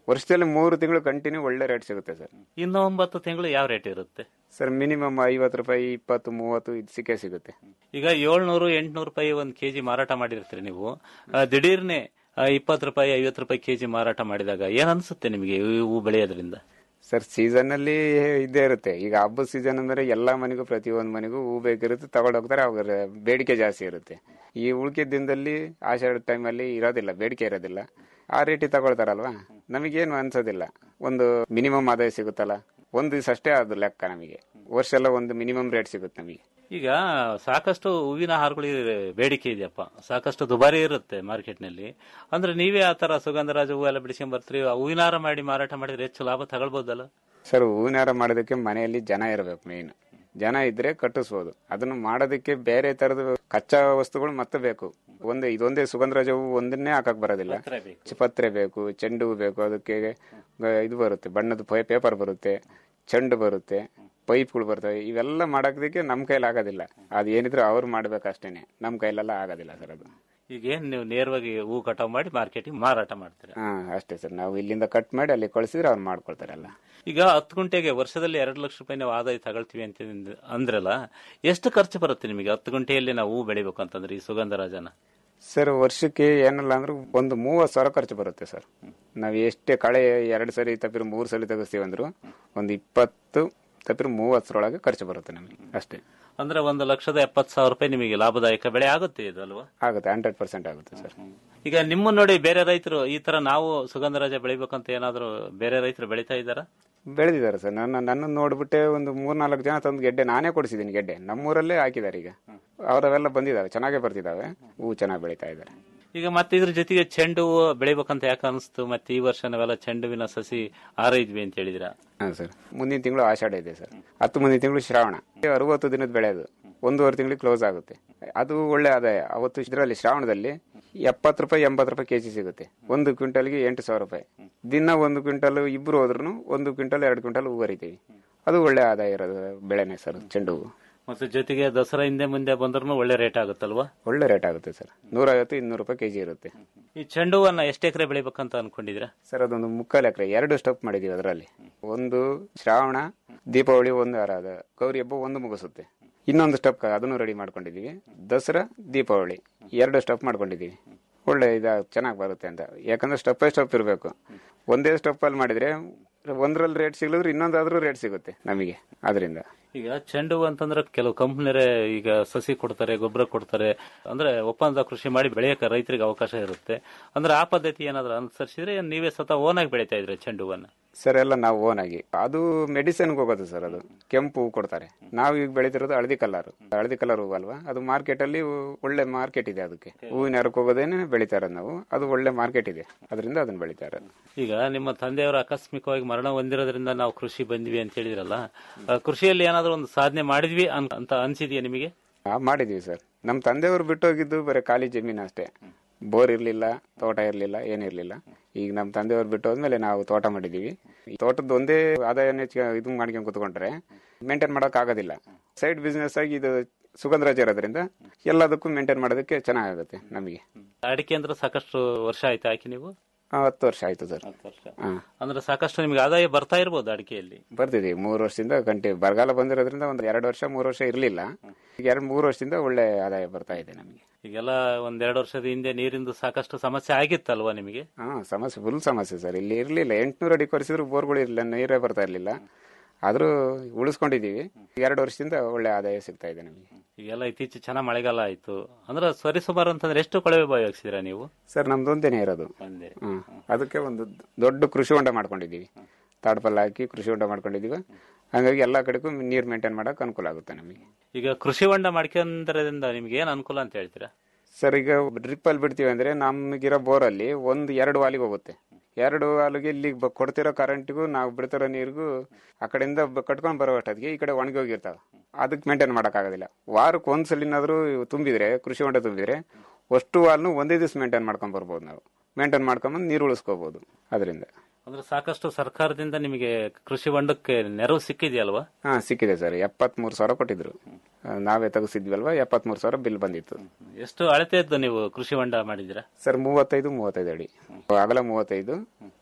ವರ್ಷದಲ್ಲಿ ಮೂರು ತಿಂಗಳು ಕಂಟಿನ್ಯೂ ಒಳ್ಳೆ ರೇಟ್ ಸಿಗುತ್ತೆ ಸರ್ ಇನ್ನು ಒಂಬತ್ತು ತಿಂಗಳು ಯಾವ ರೇಟ್ ಇರುತ್ತೆ ಸರ್ ಮಿನಿಮಮ್ ಐವತ್ತು ರೂಪಾಯಿ ಇಪ್ಪತ್ತು ಮೂವತ್ತು ಇದು ಸಿಕ್ಕೇ ಸಿಗುತ್ತೆ ಈಗ ಏಳ್ನೂರು ಎಂಟ್ನೂರು ರೂಪಾಯಿ ಒಂದು ಕೆಜಿ ಮಾರಾಟ ಮಾಡಿರ್ತೀರಿ ನೀವು ಆ, ದಿಢೀರ್ನೆ ಇಪ್ಪತ್ತು ರೂಪಾಯಿ ಐವತ್ತು ರೂಪಾಯಿ ಕೆಜಿ ಮಾರಾಟ ಮಾಡಿದಾಗ ಏನ್ ಅನ್ಸುತ್ತೆ ನಿಮಗೆ ಈ ಹೂ ಬೆಳೆಯೋದ್ರಿಂದ ಸರ್ ಸೀಸನ್ ಅಲ್ಲಿ ಇದ್ದೇ ಇರುತ್ತೆ ಈಗ ಹಬ್ಬದ ಸೀಸನ್ ಅಂದ್ರೆ ಎಲ್ಲಾ ಮನೆಗೂ ಪ್ರತಿಯೊಂದು ಮನೆಗೂ ಹೂ ಬೇಕಿರುತ್ತೆ ತಗೊಂಡು ಹೋಗ್ತಾರೆ ಅವಾಗ ಬೇಡಿಕೆ ಜಾಸ್ತಿ ಇರುತ್ತೆ ಈ ಉಳ್ಕೆ ದಿನದಲ್ಲಿ ಆಷಾಢ ಟೈಮಲ್ಲಿ ಇರೋದಿಲ್ಲ ಬೇಡಿಕೆ ಇರೋದಿಲ್ಲ ಆ ರೇಟಿಗೆ ತಗೊಳ್ತಾರಲ್ವಾ ನಮಗೇನು ಅನ್ಸೋದಿಲ್ಲ ಒಂದು ಮಿನಿಮಮ್ ಆದಾಯ ಸಿಗುತ್ತಲ್ಲ ಒಂದು ದಿವಸ ಅಷ್ಟೇ ಅದು ಲೆಕ್ಕ ನಮಗೆ ವರ್ಷ ಎಲ್ಲ ಒಂದು ಮಿನಿಮಮ್ ರೇಟ್ ಸಿಗುತ್ತೆ ನಮಗೆ ಈಗ ಸಾಕಷ್ಟು ಹೂವಿನ ಹಾರಗಳಿಗೆ ಬೇಡಿಕೆ ಇದೆಯಪ್ಪ ಸಾಕಷ್ಟು ದುಬಾರಿ ಇರುತ್ತೆ ಮಾರ್ಕೆಟ್ ನಲ್ಲಿ ಅಂದ್ರೆ ನೀವೇ ಆ ತರ ಸುಗಂಧರಾಜ ಹೂ ಎಲ್ಲ ಬಿಡಿಸ್ಕೊಂಡ್ ಬರ್ತೀರಿ ಆ ಹೂವಿನ ಹಾರ ಮಾಡಿ ಮಾರಾಟ ಮಾಡಿದ್ರೆ ಹೆಚ್ಚು ಲಾಭ ತಗೊಳ್ಬೋದಲ್ಲ ಸರ್ ಹೂವಿನಾರ ಮಾಡೋದಕ್ಕೆ ಮನೆಯಲ್ಲಿ ಜನ ಇರಬೇಕು ಮೇನ್ ಜನ ಇದ್ರೆ ಕಟ್ಟಿಸ್ಬೋದು ಅದನ್ನು ಮಾಡೋದಕ್ಕೆ ಬೇರೆ ತರದ ಕಚ್ಚಾ ವಸ್ತುಗಳು ಮತ್ತೆ ಬೇಕು ಒಂದೇ ಇದೊಂದೇ ಸುಗಂಧರಾಜ ಹೂವು ಒಂದನ್ನೇ ಹಾಕಕ್ ಬರೋದಿಲ್ಲ ಚ- ಪತ್ರೆ ಬೇಕು ಚೆಂಡು ಹೂ ಬೇಕು ಅದಕ್ಕೆ ಗ- ಇದು ಬರುತ್ತೆ ಬಣ್ಣದ ಪೇಪರ್ ಬರುತ್ತೆ ಚೆಂಡು ಬರುತ್ತೆ ಪೈಪ್ಗಳು ಬರ್ತವೆ ಇವೆಲ್ಲ ಮಾಡೋದಕ್ಕೆ ನಮ್ಮ ಕೈಲಿ ಆಗೋದಿಲ್ಲ ಅದು ಏನಿದ್ರು ಅವ್ರು ಮಾಡ್ಬೇಕಷ್ಟೇನೆ ನಮ್ಮ ಕೈಲೆಲ್ಲ ಆಗೋದಿಲ್ಲ ಸರ್ ಅದು ಈಗ ಏನ್ ನೀವು ನೇರವಾಗಿ ಹೂ ಕಟಾವ್ ಮಾಡಿ ಮಾರ್ಕೆಟಿಗೆ ಮಾರಾಟ ಮಾಡ್ತೀರಾ ಹಾ ಅಷ್ಟೇ ಸರ್ ನಾವು ಇಲ್ಲಿಂದ ಕಟ್ ಮಾಡಿ ಅಲ್ಲಿ ಕಳಿಸಿದ್ರೆ ಅವ್ರು ಮಾಡ್ಕೊಳ್ತಾರಲ್ಲ ಈಗ ಹತ್ತು ಗುಂಟೆಗೆ ವರ್ಷದಲ್ಲಿ ಎರಡು ಲಕ್ಷ ರೂಪಾಯಿ ನಾವು ಆದಾಯ ತಗೊಳ್ತೀವಿ ಅಂತ ಅಂದ್- ಅಂದ್ರಲ್ಲ ಎಷ್ಟು ಖರ್ಚು ಬರುತ್ತೆ ನಿಮಗೆ ಹತ್ತು ಗುಂಟೆಯಲ್ಲಿ ನಾವು ಹೂ ಬೆಳಿಬೇಕು ಅಂತಂದ್ರೆ ಈ ಸುಗಂಧರಾಜನ ಸರ್ ವರ್ಷಕ್ಕೆ ಏನಲ್ಲ ಅಂದ್ರೆ ಒಂದು ಮೂವತ್ತು ಸಾವಿರ ಖರ್ಚು ಬರುತ್ತೆ ಸರ್ ನಾವು ಎಷ್ಟೇ ಕಳೆ ಎರಡು ಸರಿ ತಪ್ಪಿರು ಮೂರು ಸಲ ತೆಗಿಸ್ತೀವಿ ಅಂದ್ರು ಒಂದು ಇಪ್ಪತ್ತು ತಪ್ಪಿರು ಮೂವತ್ತರೊಳಗೆ ಖರ್ಚು ಬರುತ್ತೆ ನಮಗೆ ಅಷ್ಟೇ ಅಂದ್ರೆ ಒಂದು ಲಕ್ಷದ ಎಪ್ಪತ್ತು ಸಾವಿರ ರೂಪಾಯಿ ನಿಮಗೆ ಲಾಭದಾಯಕ ಬೆಳೆ ಆಗುತ್ತೆ ಇದು ಅಲ್ವಾ ಆಗುತ್ತೆ ಹಂಡ್ರೆಡ್ ಪರ್ಸೆಂಟ್ ಆಗುತ್ತೆ ಸರ್ ಈಗ ನಿಮ್ಮ ನೋಡಿ ಬೇರೆ ರೈತರು ಈ ತರ ನಾವು ಸುಗಂಧರಾಜ ಬೆಳಿಬೇಕಂತ ಏನಾದ್ರು ಬೇರೆ ರೈತರು ಬೆಳಿತಾ ಇದ್ದಾರಾ ಬೆಳೆದಿದ್ದಾರೆ ಸರ್ ನನ್ನ ನನ್ನ ನೋಡ್ಬಿಟ್ಟೆ ಒಂದು ಮೂರ್ನಾಲ್ಕು ಜನ ತಂದು ಗೆಡ್ಡೆ ನಾನೇ ಕೊಡಿಸಿದ್ದೀನಿ ಗೆಡ್ಡೆ ನಮ್ಮೂರಲ್ಲೇ ಹಾಕಿದ್ದಾರೆ ಈಗ ಅವರವೆಲ್ಲ ಬಂದಿದ್ದಾವೆ ಚೆನ್ನಾಗೇ ಬರ್ತಿದ್ದಾವೆ ಹೂ ಚೆನ್ನಾಗಿ ಬೆಳೀತಾ ಇದ್ದಾರೆ ಈಗ ಮತ್ತೆ ಇದ್ರ ಜೊತೆಗೆ ಚೆಂಡು ಹೂವು ಬೆಳಿಬೇಕಂತ ಯಾಕೆ ಅನಿಸ್ತು ಮತ್ತೆ ಈ ವರ್ಷ ನಾವೆಲ್ಲ ಚೆಂಡುವಿನ ಸಸಿ ಆರೈದ್ವಿ ಅಂತ ಹೇಳಿದ್ರ ಹಾ ಸರ್ ಮುಂದಿನ ತಿಂಗಳು ಆಷಾಢ ಇದೆ ಸರ್ ಹತ್ತು ಮುಂದಿನ ತಿಂಗಳು ಶ್ರಾವಣ ಅರವತ್ತು ದಿನದ ಬೆಳೆ ಅದು ಒಂದೂವರೆ ತಿಂಗಳಿಗೆ ಕ್ಲೋಸ್ ಆಗುತ್ತೆ ಅದು ಒಳ್ಳೆ ಆದಾಯ ಅವತ್ತು ಇದರಲ್ಲಿ ಶ್ರಾವಣದಲ್ಲಿ ಎಪ್ಪತ್ತು ರೂಪಾಯಿ ಎಂಬತ್ತು ರೂಪಾಯಿ ಕೆಜಿ ಸಿಗುತ್ತೆ ಒಂದು ಕ್ವಿಂಟಲ್ಗೆ ಎಂಟು ಸಾವಿರ ರೂಪಾಯಿ ದಿನ ಒಂದು ಕ್ವಿಂಟಲ್ ಇಬ್ರು ಹೋದ್ರು ಒಂದು ಕ್ವಿಂಟಲ್ ಎರಡು ಕ್ವಿಂಟಲ್ ಹೂ ಬರಿತೀವಿ ಅದು ಒಳ್ಳೆ ಆದಾಯ ಇರೋದು ಬೆಳೆನೆ ಸರ್ ಚೆಂಡು ಹೂವು ಮತ್ತೆ ಜೊತೆಗೆ ದಸರಾ ಹಿಂದೆ ಮುಂದೆ ಬಂದ್ರೂ ಒಳ್ಳೆ ರೇಟ್ ಆಗುತ್ತಲ್ವಾ ಒಳ್ಳೆ ರೇಟ್ ಆಗುತ್ತೆ ಸರ್ ನೂರೈವತ್ತು ಇನ್ನೂರು ರೂಪಾಯಿ ಕೆಜಿ ಇರುತ್ತೆ ಈ ಚೆಂಡು ಹೂವನ್ನ ಎಷ್ಟು ಎಕರೆ ಬೆಳಿಬೇಕಂತ ಅನ್ಕೊಂಡಿದ್ರ ಸರ್ ಅದೊಂದು ಮುಕ್ಕಾಲು ಎಕರೆ ಎರಡು ಸ್ಟೆಪ್ ಮಾಡಿದೀವಿ ಅದರಲ್ಲಿ ಒಂದು ಶ್ರಾವಣ ದೀಪಾವಳಿ ಒಂದು ಆರಾಧ ಗೌರಿ ಹಬ್ಬ ಒಂದು ಮುಗಿಸುತ್ತೆ ಇನ್ನೊಂದು ಸ್ಟೆಪ್ ಅದನ್ನು ರೆಡಿ ಮಾಡ್ಕೊಂಡಿದೀವಿ ದಸರಾ ದೀಪಾವಳಿ ಎರಡು ಸ್ಟೆಪ್ ಮಾಡ್ಕೊಂಡಿದೀವಿ ಒಳ್ಳೆ ಇದ ಚೆನ್ನಾಗಿ ಬರುತ್ತೆ ಅಂತ ಯಾಕಂದ್ರೆ ಸ್ಟೆಪ್ ಬೈ ಸ್ಟೆಪ್ ಇರಬೇಕು ಒಂದೇ ಸ್ಟೆಪ್ ಅಲ್ಲಿ ಮಾಡಿದ್ರೆ ಒಂದ್ರಲ್ಲಿ ರೇಟ್ ಸಿಗ್ಲಿದ್ರೆ ಇನ್ನೊಂದಾದ್ರೂ ರೇಟ್ ಸಿಗುತ್ತೆ ನಮಗೆ ಅದರಿಂದ ಈಗ ಚೆಂಡು ಹೂ ಅಂತಂದ್ರೆ ಕೆಲವು ಕಂಪ್ನಿರೇ ಈಗ ಸಸಿ ಕೊಡ್ತಾರೆ ಗೊಬ್ಬರ ಕೊಡ್ತಾರೆ ಅಂದ್ರೆ ಒಪ್ಪಂದ ಕೃಷಿ ಮಾಡಿ ಬೆಳೆಯಕ್ಕೆ ರೈತರಿಗೆ ಅವಕಾಶ ಇರುತ್ತೆ ಅಂದ್ರೆ ಆ ಪದ್ಧತಿ ಏನಾದ್ರು ಅನುಸರಿಸಿದ್ರೆ ಏನ್ ನೀವೇ ಸ್ವತಃ ಓನ್ ಆಗಿ ಬೆಳಿತಾ ಇದ್ರೆ ಚೆಂಡು ಹೂವನ್ನ ಸರ್ ಎಲ್ಲ ನಾವು ಓನ್ ಆಗಿ ಅದು ಮೆಡಿಸಿನ್ಗೆ ಹೋಗೋದು ಸರ್ ಅದು ಕೆಂಪು ಹೂ ಕೊಡ್ತಾರೆ ನಾವು ಈಗ ಬೆಳಿತಿರೋದು ಹಳದಿ ಕಲರ್ ಹಳದಿ ಕಲರ್ ಹೂವು ಅಲ್ವಾ ಅದು ಮಾರ್ಕೆಟ್ ಅಲ್ಲಿ ಒಳ್ಳೆ ಮಾರ್ಕೆಟ್ ಇದೆ ಅದಕ್ಕೆ ಹೂವಿನ ಎರಕ್ಕೆ ಹೋಗೋದೇನೆ ಬೆಳಿತಾ ಇರೋದು ನಾವು ಅದು ಒಳ್ಳೆ ಮಾರ್ಕೆಟ್ ಇದೆ ಅದರಿಂದ ಅದನ್ನ ಬೆಳಿತಾ ಇರೋದು ಈಗ ನಿಮ್ಮ ತಂದೆಯವರು ಆಕಸ್ಮಿಕವಾಗಿ ಮರಣ ಹೊಂದಿರೋದ್ರಿಂದ ನಾವು ಕೃಷಿ ಬಂದ್ವಿ ಅಂತ ಹೇಳಿದ್ರಲ್ಲ ಆ, ಕೃಷಿಯಲ್ಲಿ ಏನಾದ್ರು ಒಂದು ಸಾಧನೆ ಮಾಡಿದ್ವಿ ಅನ್- ಅಂತ ಅನ್ಸಿದ್ಯಾ ನಿಮಗೆ ಆ, ಮಾಡಿದೀವಿ ಸರ್ ನಮ್ಮ ತಂದೆಯವರು ಬಿಟ್ಟೋಗಿದ್ದು ಬರೀ ಖಾಲಿ ಜಮೀನು ಅಷ್ಟೇ ಬೋರ್ ಇರ್ಲಿಲ್ಲ ತೋಟ ಇರ್ಲಿಲ್ಲ ಏನಿರ್ಲಿಲ್ಲ ಈಗ ನಮ್ಮ ತಂದೆಯವರು ಬಿಟ್ಟು ಹೋದ್ಮೇಲೆ ನಾವು ತೋಟ ಮಾಡಿದೀವಿ ಈ ತೋಟದ ಒಂದೇ ಆದಾಯನೇ ಚ- ಇದು ಮಾಡ್ಕೊಂಡು ಕುತ್ಕೊಂಡ್ರೆ ಮೇಂಟೈನ್ ಮಾಡಕ್ ಆಗೋದಿಲ್ಲ ಸೈಡ್ ಬಿಸ್ನೆಸ್ ಆಗಿ ಇದು ಸುಗಂಧರಾಜ ಇರೋದ್ರಿಂದ ಎಲ್ಲದಕ್ಕೂ ಮೇಂಟೈನ್ ಮಾಡೋದಕ್ಕೆ ಚೆನ್ನಾಗುತ್ತೆ ನಮಗೆ ಅಡಿಕೆ ಅಂದ್ರೆ ಸಾಕಷ್ಟು ವರ್ಷ ಆಯ್ತು ಹಾಕಿ ನೀವು ಆ, ಹತ್ತು ವರ್ಷ ಆಯ್ತು ಸರ್ ಹಾ ಅಂದ್ರೆ ಸಾಕಷ್ಟು ನಿಮ್ಗೆ ಆದಾಯ ಬರ್ತಾ ಇರ್ಬೋದು ಅಡಿಕೆಯಲ್ಲಿ ಬರ್ತಿದೀವಿ ಮೂರು ವರ್ಷದಿಂದ ಗಂಟೆ ಬರಗಾಲ ಬಂದಿರೋದ್ರಿಂದ ಒಂದು ಎರಡು ವರ್ಷ ಮೂರು ವರ್ಷ ಇರ್ಲಿಲ್ಲ ಈಗ ಎರಡು ಮೂರು ವರ್ಷದಿಂದ ಒಳ್ಳೆ ಆದಾಯ ಬರ್ತಾ ಇದೆ ನಮಗೆ ಈಗೆಲ್ಲ ಒಂದೆರಡು ವರ್ಷದ ಹಿಂದೆ ನೀರಿಂದು ಸಾಕಷ್ಟು ಸಮಸ್ಯೆ ಆಗಿತ್ತಲ್ವಾ ನಿಮಗೆ ಹಾ ಸಮಸ್ಯೆ ಫುಲ್ ಸಮಸ್ಯೆ ಸರ್ ಇಲ್ಲಿ ಇರ್ಲಿಲ್ಲ ಎಂಟ್ನೂರು ಅಡಿ ಕೊರೆಸಿದ್ರು ಬೋರ್ಗಳು ಇರಲಿಲ್ಲ ನೀರೇ ಬರ್ತಾ ಇರ್ಲಿಲ್ಲ ಆದ್ರೂ ಉಳಿಸ್ಕೊಂಡಿದೀವಿ ಎರಡು ವರ್ಷದಿಂದ ಒಳ್ಳೆ ಆದಾಯ ಸಿಗ್ತಾ ಇದೆ ನಮಗೆ ಈಗೆಲ್ಲ ಇತ್ತೀಚೆಗೆ ಚೆನ್ನಾಗಿ ಮಳೆಗಾಲ ಆಯ್ತು ಅಂದ್ರೆ ಸರಿಸುಮಾರು ಅಂತಂದ್ರೆ ಎಷ್ಟು ಕೊಳವೆ ಬಾವಿ ಹಾಕ್ಸಿದ್ರಾ ನೀವು ಸರ್ ನಮ್ದೊಂದೇನೆ ಇರೋದು ಒಂದೇ ಹ್ಮ್ ಅದಕ್ಕೆ ಒಂದು ದೊಡ್ಡ ಕೃಷಿ ಹೊಂಡ ಮಾಡ್ಕೊಂಡಿದೀವಿ ತಾಡ್ಪಲ್ಲ ಹಾಕಿ ಕೃಷಿ ಹೊಂಡ ಮಾಡ್ಕೊಂಡಿದೀವಿ ಹಂಗಾಗಿ ಎಲ್ಲಾ ಕಡೆಗೂ ನೀರ್ ಮೇಂಟೈನ್ ಮಾಡಕ್ ಅನುಕೂಲ ಆಗುತ್ತೆ ನಮಗೆ ಈಗ ಕೃಷಿ ಹೊಂಡ ಮಾಡ್ಕೊಂಡ್ರಿಂದ ನಿಮ್ಗೆ ಏನ್ ಅನುಕೂಲ ಅಂತ ಹೇಳ್ತೀರಾ ಸರ್ ಈಗ ಡ್ರಿಪ್ ಅಲ್ಲಿ ಬಿಡ್ತೀವಿ ಅಂದ್ರೆ ನಮಗಿರೋ ಬೋರ್ ಅಲ್ಲಿ ಒಂದು ಎರಡು ವಾಲಿಗೆ ಹೋಗುತ್ತೆ ಎರಡು ವಾಲಿಗೆ ಇಲ್ಲಿ ಬ- ಕೊಡ್ತಿರೋ ಕರೆಂಟ್ಗೂ ನಾವು ಬಿಡ್ತಿರೋ ನೀರಿಗೂ ಆ ಕಡೆಯಿಂದ ಬ- ಕಟ್ಕೊಂಡ್ ಬರೋ ಅಷ್ಟೊತ್ತಿಗೆ ಈ ಕಡೆ ಒಣಗಿ ಹೋಗಿರ್ತಾವ ಅದಕ್ಕೆ ಮೇಂಟೈನ್ ಮಾಡಕ್ ಆಗೋದಿಲ್ಲ ವಾರಕ್ಕೆ ಒಂದ್ಸಲಿನಾದ್ರೂ ಇವು ತುಂಬಿದ್ರೆ ಕೃಷಿ ಹೊಂಡ ತುಂಬಿದ್ರೆ ಅಷ್ಟು ವಾಲ್ನು ಒಂದೇ ದಿವಸ ಮೇಂಟೈನ್ ಮಾಡ್ಕೊಂಡ್ ಬರ್ಬೋದು ನಾವು ಮೇಂಟೈನ್ ಮಾಡ್ಕೊಂಬಂದು ನೀರು ಉಳಿಸ್ಕೋಬಹುದು ಅದರಿಂದ ಅಂದ್ರೆ ಸಾಕಷ್ಟು ಸರ್ಕಾರದಿಂದ ನಿಮಗೆ ಕೃಷಿ ಹೊಂಡಕ್ಕೆ ನೆರವು ಸಿಕ್ಕಿದೆಯಲ್ವಾ ಹಾ ಸಿಕ್ಕಿದೆ ಸರ್ ಎಪ್ಪತ್ತ್ ಮೂರು ಸಾವಿರ ಕೊಟ್ಟಿದ್ರು ಆ, ನಾವೇ ತೆಗೆಸಿದ್ವಲ್ವಾ ಎಪ್ಪತ್ತ್ ಮೂರು ಸಾವಿರ ಬಿಲ್ ಬಂದಿತ್ತು ಎಷ್ಟು ಅಳತೆದ್ದು ನೀವು ಕೃಷಿ ಹೊಂಡ ಮಾಡಿದ್ದೀರಾ ಸರ್ ಮೂವತ್ತೈದು ಮೂವತ್ತೈದು ಅಡಿ ಅಗಲ ಮೂವತ್ತೈದು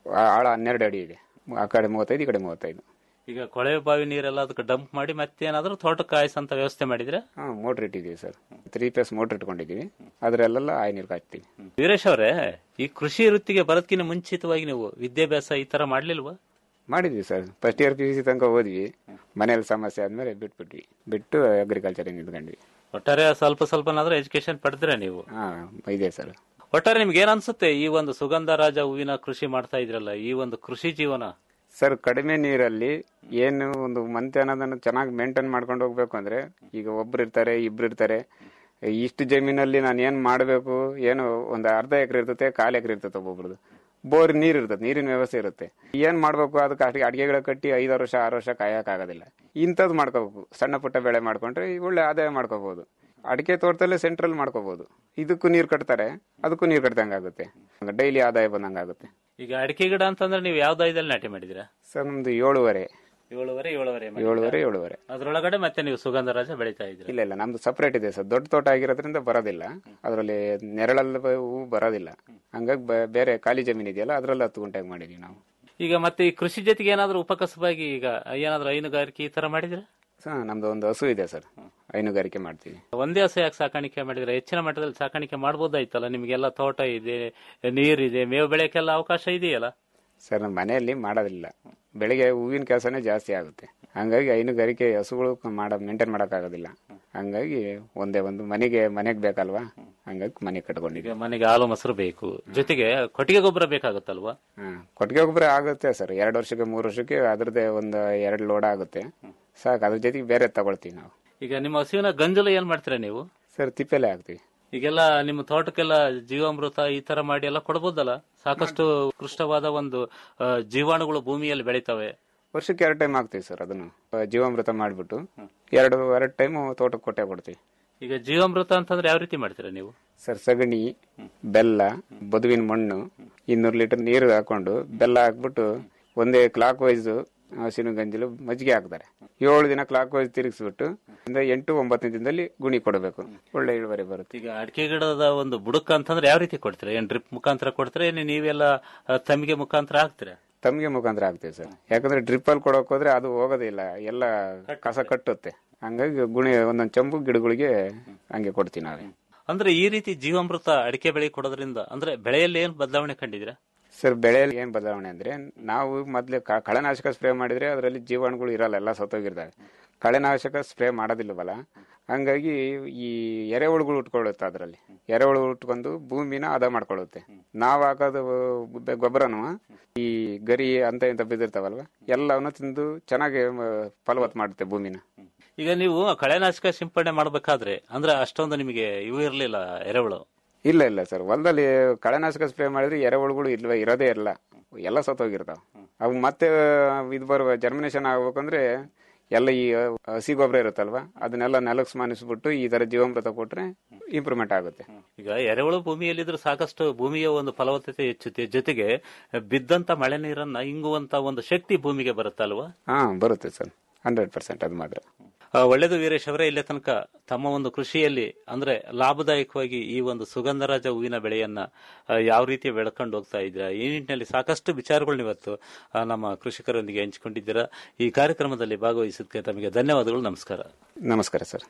ಆ- ಆಳ ಹನ್ನೆರಡು ಅಡಿ ಇದೆ ಆ ಕಡೆ ಮೂವತ್ತೈದು ಈ ಕಡೆ ಮೂವತ್ತೈದು ಈಗ ಕೊಳವೆ ಬಾವಿ ನೀರೆಲ್ಲ ಅದಕ್ಕೆ ಡಂಪ್ ಮಾಡಿ ಮತ್ತೇನಾದ್ರೂ ತೋಟಕ್ಕೆ ಕಾಯಿಸಂತ ವ್ಯವಸ್ಥೆ ಮಾಡಿದ್ರೆ ಹಾ ಮೋಟರ್ ಇಟ್ಟಿದ್ದೀವಿ ಸರ್ ತ್ರೀ ಪೇಸ್ ಮೋಟರ್ ಇಟ್ಕೊಂಡಿದ್ದೀವಿ ಅದ್ರಲ್ಲೆಲ್ಲ ಆಯ್ ನೀರು ಕಾಯ್ತೀವಿ ವೀರೇಶ್ ಅವರೇ ಈ ಕೃಷಿ ವೃತ್ತಿಗೆ ಬರೋದಕ್ಕಿಂತ ಮುಂಚಿತವಾಗಿ ನೀವು ವಿದ್ಯಾಭ್ಯಾಸ ಈ ತರ ಮಾಡ್ಲಿಲ್ವಾ ಮಾಡಿದ್ವಿ sir first year P U C ತನಕ ಓದ್ವಿ ಮನೇಲಿ ಸಮಸ್ಯೆ ಆದ್ಮೇಲೆ ಬಿಟ್ಬಿಟ್ವಿ ಬಿಟ್ಟು ಅಗ್ರಿಕಲ್ಚರ್ ನಿಂತ್ಕೊಂಡ್ವಿ ಒಟ್ಟಾರೆ ಸ್ವಲ್ಪ ಸ್ವಲ್ಪನಾದ್ರೂ ಎಜುಕೇಶನ್ ಪಡೆದ್ರೆ ನೀವು ಹಾ ಇದೆ ಸರ್ ಒಟ್ಟಾರೆ ನಿಮ್ಗೆ ಏನ್ ಅನ್ಸುತ್ತೆ ಈ ಒಂದು ಸುಗಂಧ ರಾಜ ಹೂವಿನ ಕೃಷಿ ಮಾಡ್ತಾ ಇದ್ರಲ್ಲ ಈ ಒಂದು ಕೃಷಿ ಜೀವನ ಸರ್ ಕಡಿಮೆ ನೀರಲ್ಲಿ ಏನು ಒಂದು ಮಂತ್ ಅನ್ನೋದನ್ನು ಚೆನ್ನಾಗಿ ಮೇಂಟೈನ್ ಮಾಡ್ಕೊಂಡು ಹೋಗ್ಬೇಕು ಅಂದ್ರೆ ಈಗ ಒಬ್ರು ಇರ್ತಾರೆ ಇಬ್ರು ಇರ್ತಾರೆ ಇಷ್ಟು ಜಮೀನಲ್ಲಿ ನಾನು ಏನ್ ಮಾಡಬೇಕು ಏನು ಒಂದು ಅರ್ಧ ಎಕರೆ ಇರ್ತತೆ ಕಾಲ್ ಎಕರೆ ಇರ್ತತೆ ಒಬ್ಬೊಬ್ರದ್ದು ಬೋರ್ ನೀರ್ ಇರ್ತದೆ ನೀರಿನ ವ್ಯವಸ್ಥೆ ಇರುತ್ತೆ ಏನ್ ಮಾಡ್ಬೇಕು ಅದಕ್ಕೆ ಅಡಿಗೆ ಅಡಿಗೆಗಳ ಕಟ್ಟಿ ಐದಾರು ವರ್ಷ ಆರು ವರ್ಷ ಕಾಯಕ್ ಆಗೋದಿಲ್ಲ ಇಂಥದ್ದು ಮಾಡ್ಕೋಬೇಕು ಸಣ್ಣ ಪುಟ್ಟ ಬೆಳೆ ಮಾಡ್ಕೊಂಡ್ರೆ ಒಳ್ಳೆ ಆದಾಯ ಮಾಡ್ಕೋಬಹುದು ಅಡಿಕೆ ತೋಟದಲ್ಲೇ ಸೆಂಟ್ರಲ್ ಮಾಡ್ಕೋಬಹುದು ಇದಕ್ಕೂ ನೀರ್ ಕಟ್ತಾರೆ ಅದಕ್ಕೂ ನೀರ್ ಕಟ್ದಂಗೆ ಆಗುತ್ತೆ ಡೈಲಿ ಆದಾಯ ಬಂದಂಗೆ ಆಗುತ್ತೆ ಈಗ ಅಡಿಕೆ ಗಿಡ ಅಂತಂದ್ರೆ ನೀವು ಯಾವ ದಯದಲ್ಲಿ ನಾಟಿ ಮಾಡಿದಿರಾ ಸರ್ ನಮ್ದು ಏಳುವರೆ ಏಳುವರೆ ಏಳುವರೆ ಏಳುವರೆ ಏಳುವರೆ ಅದ್ರೊಳಗಡೆ ಮತ್ತೆ ನೀವು ಸುಗಂಧ ರಾಜ ಬೆಳೀತಾ ಇದ್ರಿ ಇಲ್ಲ ಇಲ್ಲ ನಮ್ದು ಸಪರೇಟ್ ಇದೆ ಸರ್ ದೊಡ್ಡ ತೋಟ ಆಗಿರೋದ್ರಿಂದ ಬರೋದಿಲ್ಲ ಅದರಲ್ಲಿ ನೆರಳಲ್ಲಿ ಬ- ಹೂ ಬರೋದಿಲ್ಲ ಹಂಗಾಗಿ ಬ- ಬೇರೆ ಖಾಲಿ ಜಮೀನ್ ಇದೆಯಲ್ಲ ಅದ್ರಲ್ಲಿ ಹತ್ತು ಗುಂಟೆಗೆ ಮಾಡಿದೀವಿ ನಾವು ಈಗ ಮತ್ತೆ ಈ ಕೃಷಿ ಜೊತೆಗೆ ಏನಾದ್ರೂ ಉಪಕಸಬಾಗಿ ಈಗ ಏನಾದ್ರೂ ಹೈನುಗಾರಿಕೆ ಈ ತರ ಮಾಡಿದ್ರೆ ಸ- ನಮ್ದು ಒಂದು ಹಸು ಇದೆ ಸರ್ ಹೈನುಗಾರಿಕೆ ಮಾಡ್ತೀವಿ ಒಂದೇ ಹಸು ಯಾಕೆ ಸಾಕಾಣಿಕೆ ಮಾಡಿದ್ರೆ ಹೆಚ್ಚಿನ ಮಟ್ಟದಲ್ಲಿ ಸಾಕಾಣಿಕೆ ಮಾಡ್ಬೋದಾಯ್ತಲ್ಲ ನಿಮ್ಗೆಲ್ಲ ತೋಟ ಇದೆ ನೀರಿದೆ ಮೇವು ಬೆಳೆಯಕ್ಕೆಲ್ಲ ಅವಕಾಶ ಇದೆಯಲ್ಲ ಸರ್ ನಮ್ಮ ಮನೆಯಲ್ಲಿ ಮಾಡೋದಿಲ್ಲ ಬೆಳಿಗ್ಗೆ ಹೂವಿನ ಕೆಲಸನೇ ಜಾಸ್ತಿ ಆಗುತ್ತೆ ಹಂಗಾಗಿ ಹೈನುಗಾರಿಕೆ ಹಸುಗಳು ಮಾಡ ಮೇಂಟೈನ್ ಮಾಡೋಕ್ಕಾಗೋದಿಲ್ಲ ಹಂಗಾಗಿ ಒಂದೇ ಒಂದು ಮನೆಗೆ ಮನೆಗೆ ಬೇಕಲ್ವಾ ಹಂಗಾಗಿ ಮನೆ ಕಟ್ಕೊಂಡಿದ್ದೀವಿ ಈಗ ಮನೆಗೆ ಹಾಲು ಮೊಸರು ಬೇಕು ಜೊತೆಗೆ ಕೊಟ್ಟಿಗೆ ಗೊಬ್ಬರ ಬೇಕಾಗುತ್ತಲ್ವಾ ಹ್ಮ್ ಕೊಟ್ಟಿಗೆ ಗೊಬ್ಬರ ಆಗುತ್ತೆ ಸರ್ ಎರಡು ವರ್ಷಕ್ಕೆ ಮೂರು ವರ್ಷಕ್ಕೆ ಅದ್ರದ್ದೇ ಒಂದು ಎರಡು ಲೋಡ್ ಆಗುತ್ತೆ ಸಾಕು ಅದ್ರ ಜೊತೆಗೆ ಬೇರೆ ತಗೊಳ್ತೀವಿ ನಾವು ಈಗ ನಿಮ್ಮ ಹಸುವಿನ ಗಂಜಲು ಏನ್ ಮಾಡ್ತೀರಾ ನೀವು ಸರ್ ತಿಪ್ಪೆಲೆ ಹಾಕ್ತೀವಿ ಈಗೆಲ್ಲ ನಿಮ್ಮ ತೋಟಕ್ಕೆಲ್ಲ ಜೀವಾಮೃತ ಈ ತರ ಮಾಡಿ ಎಲ್ಲ ಕೊಡ್ಬೋದಲ್ಲ ಸಾಕಷ್ಟು ಉತ್ಕೃಷ್ಟವಾದ ಒಂದು ಆ, ಜೀವಾಣುಗಳು ಭೂಮಿಯಲ್ಲಿ ಬೆಳಿತವೆ ವರ್ಷಕ್ಕೆ ಎರಡು ಟೈಮ್ ಹಾಕ್ತೀವಿ ಸರ್ ಅದನ್ನು ಆ, ಜೀವಾಮೃತ ಮಾಡಿಬಿಟ್ಟು ಎರಡು ಎರಡು ಟೈಮ್ ತೋಟಕ್ಕೆ ಕೊಟ್ಟೆ ಕೊಡ್ತೀವಿ ಈಗ ಜೀವಾಮೃತ ಅಂತಂದ್ರೆ ಯಾವ ರೀತಿ ಮಾಡ್ತೀರಾ ನೀವು ಸರ್ ಸಗಣಿ ಬೆಲ್ಲ ಬದುವಿನ ಮಣ್ಣು ಇನ್ನೂರು ಲೀಟರ್ ನೀರು ಹಾಕೊಂಡು ಬೆಲ್ಲ ಹಾಕ್ಬಿಟ್ಟು ಒಂದೇ ಕ್ಲಾಕ್ ವೈಸ್ ಹಸಿರು ಗಂಜಲು ಮಜ್ಜಿಗೆ ಹಾಕ್ತಾರೆ ಏಳು ದಿನ ಕ್ಲಾಕ್ ವೈಸ್ ತಿರುಗಿಸ್ಬಿಟ್ಟು ಇಂದ ಎಂಟು ಒಂಬತ್ತನೇ ದಿನದಲ್ಲಿ ಗುಣಿ ಕೊಡಬೇಕು ಒಳ್ಳೆ ಇಳುವರಿ ಬರುತ್ತೆ ಈಗ ಅಡಿಕೆ ಗಿಡದ ಒಂದು ಬುಡಕ ಅಂತಂದ್ರೆ ಯಾವ ರೀತಿ ಕೊಡ್ತೀರಾ ಏನ್ ಡ್ರಿಪ್ ಮುಖಾಂತರ ಕೊಡ್ತೀರಾ ಏನ್ ನೀವೆಲ್ಲ ಆ, ತಮ್ಗೆ ಮುಖಾಂತರ ಹಾಕ್ತೀರಾ ತಮ್ಗೆ ಮುಖಾಂತರ ಹಾಕ್ತೀವಿ ಸರ್ ಯಾಕಂದ್ರೆ ಡ್ರಿಪ್ ಅಲ್ಲಿ ಕೊಡೋಕ್ ಹೋದ್ರೆ ಅದು ಹೋಗೋದಿಲ್ಲ ಎಲ್ಲ ಕಸ ಕಟ್ಟುತ್ತೆ ಹಂಗಾಗಿ ಗುಣಿ ಒಂದೊಂದು ಚಂಬು ಗಿಡಗಳಿಗೆ ಹಂಗೆ ಕೊಡ್ತೀವಿ ನಾವೇ ಅಂದ್ರೆ ಈ ರೀತಿ ಜೀವಾಮೃತ ಅಡಿಕೆ ಬೆಳೆ ಕೊಡೋದ್ರಿಂದ ಅಂದ್ರೆ ಬೆಳೆಯಲ್ಲಿ ಏನ್ ಬದಲಾವಣೆ ಕಂಡಿದ್ದೀರಾ ಸರ್ ಬೆಳೆಯಲ್ಲಿ ಏನ್ ಬದಲಾವಣೆ ಅಂದ್ರೆ ನಾವು ಮೊದ್ಲು ಕ- ಕಳೆನಾಶಕ ಸ್ಪ್ರೇ ಮಾಡಿದ್ರೆ ಅದರಲ್ಲಿ ಜೀವಾಣುಗಳು ಇರಲ್ಲ ಎಲ್ಲ ಸತ್ತೋಗಿರ್ತವೆ ಕಳೆನಾಶಕ ಸ್ಪ್ರೇ ಮಾಡೋದಿಲ್ವಲ್ಲ ಹಂಗಾಗಿ ಈ ಎರೆಹುಳುಗಳು ಉಟ್ಕೊಳ್ಳುತ್ತೆ ಅದರಲ್ಲಿ ಎರೆಹುಳು ಉಟ್ಕೊಂಡು ಭೂಮಿನ ಹದ ಮಾಡ್ಕೊಳ್ಳುತ್ತೆ ನಾವ್ ಹಾಕೋದು ಬೆ- ಗೊಬ್ಬರನು ಈ ಗರಿ ಅಂತ ಇಂತ ಬಿದ್ದಿರ್ತಾವಲ್ವ ಎಲ್ಲವನ್ನ ತಿಂದು ಚೆನ್ನಾಗಿ ಮ, ಫಲವತ್ ಮಾಡುತ್ತೆ ಭೂಮಿನ ಈಗ ನೀವು ಕಳೆನಾಶಕ ಸಿಂಪಡಣೆ ಮಾಡ್ಬೇಕಾದ್ರೆ ಅಂದ್ರೆ ಅಷ್ಟೊಂದು ನಿಮಗೆ ಇವು ಇರ್ಲಿಲ್ಲ ಎರೆಹುಳು ಇಲ್ಲ ಇಲ್ಲ ಸರ್ ಹೊಲದಲ್ಲಿ ಕಳೆನಾಶಕ ಸ್ಪ್ರೇ ಮಾಡಿದ್ರೆ ಎರೆಹುಳುಗಳು ಇಲ್ವೇ ಇರೋದೇ ಇಲ್ಲ ಎಲ್ಲ ಸತ್ತೋಗಿರ್ತಾವ ಅವು ಮತ್ತೆ ಇದು ಬರುವ ಜರ್ಮಿನೇಷನ್ ಆಗ್ಬೇಕಂದ್ರೆ ಎಲ್ಲ ಈ ಹಸಿ ಗೊಬ್ಬರ ಇರುತ್ತಲ್ವಾ ಅದನ್ನೆಲ್ಲ ನೆಲಕ್ಕೆ ಸ್ಮಾನಿಸ್ಬಿಟ್ಟು ಈ ತರ ಜೀವಾಮೃತ ಕೊಟ್ರೆ ಇಂಪ್ರೂವ್ಮೆಂಟ್ ಆಗುತ್ತೆ ಈಗ ಎರೆಹುಳು ಭೂಮಿಯಲ್ಲಿದ್ರೆ ಸಾಕಷ್ಟು ಭೂಮಿಯ ಒಂದು ಫಲವತ್ತತೆ ಹೆಚ್ಚುತ್ತೆ ಜೊತೆಗೆ ಬಿದ್ದಂತ ಮಳೆ ನೀರನ್ನ ಇಂಗುವಂತ ಒಂದು ಶಕ್ತಿ ಭೂಮಿಗೆ ಬರುತ್ತಲ್ವಾ ಹಾ ಬರುತ್ತೆ ಸರ್ ಹಂಡ್ರೆಡ್ ಪರ್ಸೆಂಟ್ ಅದು ಮಾತ್ರ ಆ, ಒಳ್ಳೆಯದು ವೀರೇಶ್ ಅವರೇ ಇಲ್ಲೇ ತನಕ ತಮ್ಮ ಒಂದು ಕೃಷಿಯಲ್ಲಿ ಅಂದ್ರೆ ಲಾಭದಾಯಕವಾಗಿ ಈ ಒಂದು ಸುಗಂಧರಾಜ ಹೂವಿನ ಬೆಳೆಯನ್ನ ಆ, ಯಾವ ರೀತಿ ಬೆಳ್ಕೊಂಡು ಹೋಗ್ತಾ ಇದ್ದೀರಾ ಈ ನಿಟ್ಟಿನಲ್ಲಿ ಸಾಕಷ್ಟು ವಿಚಾರಗಳನ್ನ ಇವತ್ತು ಆ, ನಮ್ಮ ಕೃಷಿಕರೊಂದಿಗೆ ಹಂಚಿಕೊಂಡಿದ್ದೀರಾ ಈ ಕಾರ್ಯಕ್ರಮದಲ್ಲಿ ಭಾಗವಹಿಸಿದ್ದಕ್ಕೆ ತಮಗೆ ಧನ್ಯವಾದಗಳು ನಮಸ್ಕಾರ ನಮಸ್ಕಾರ ಸರ್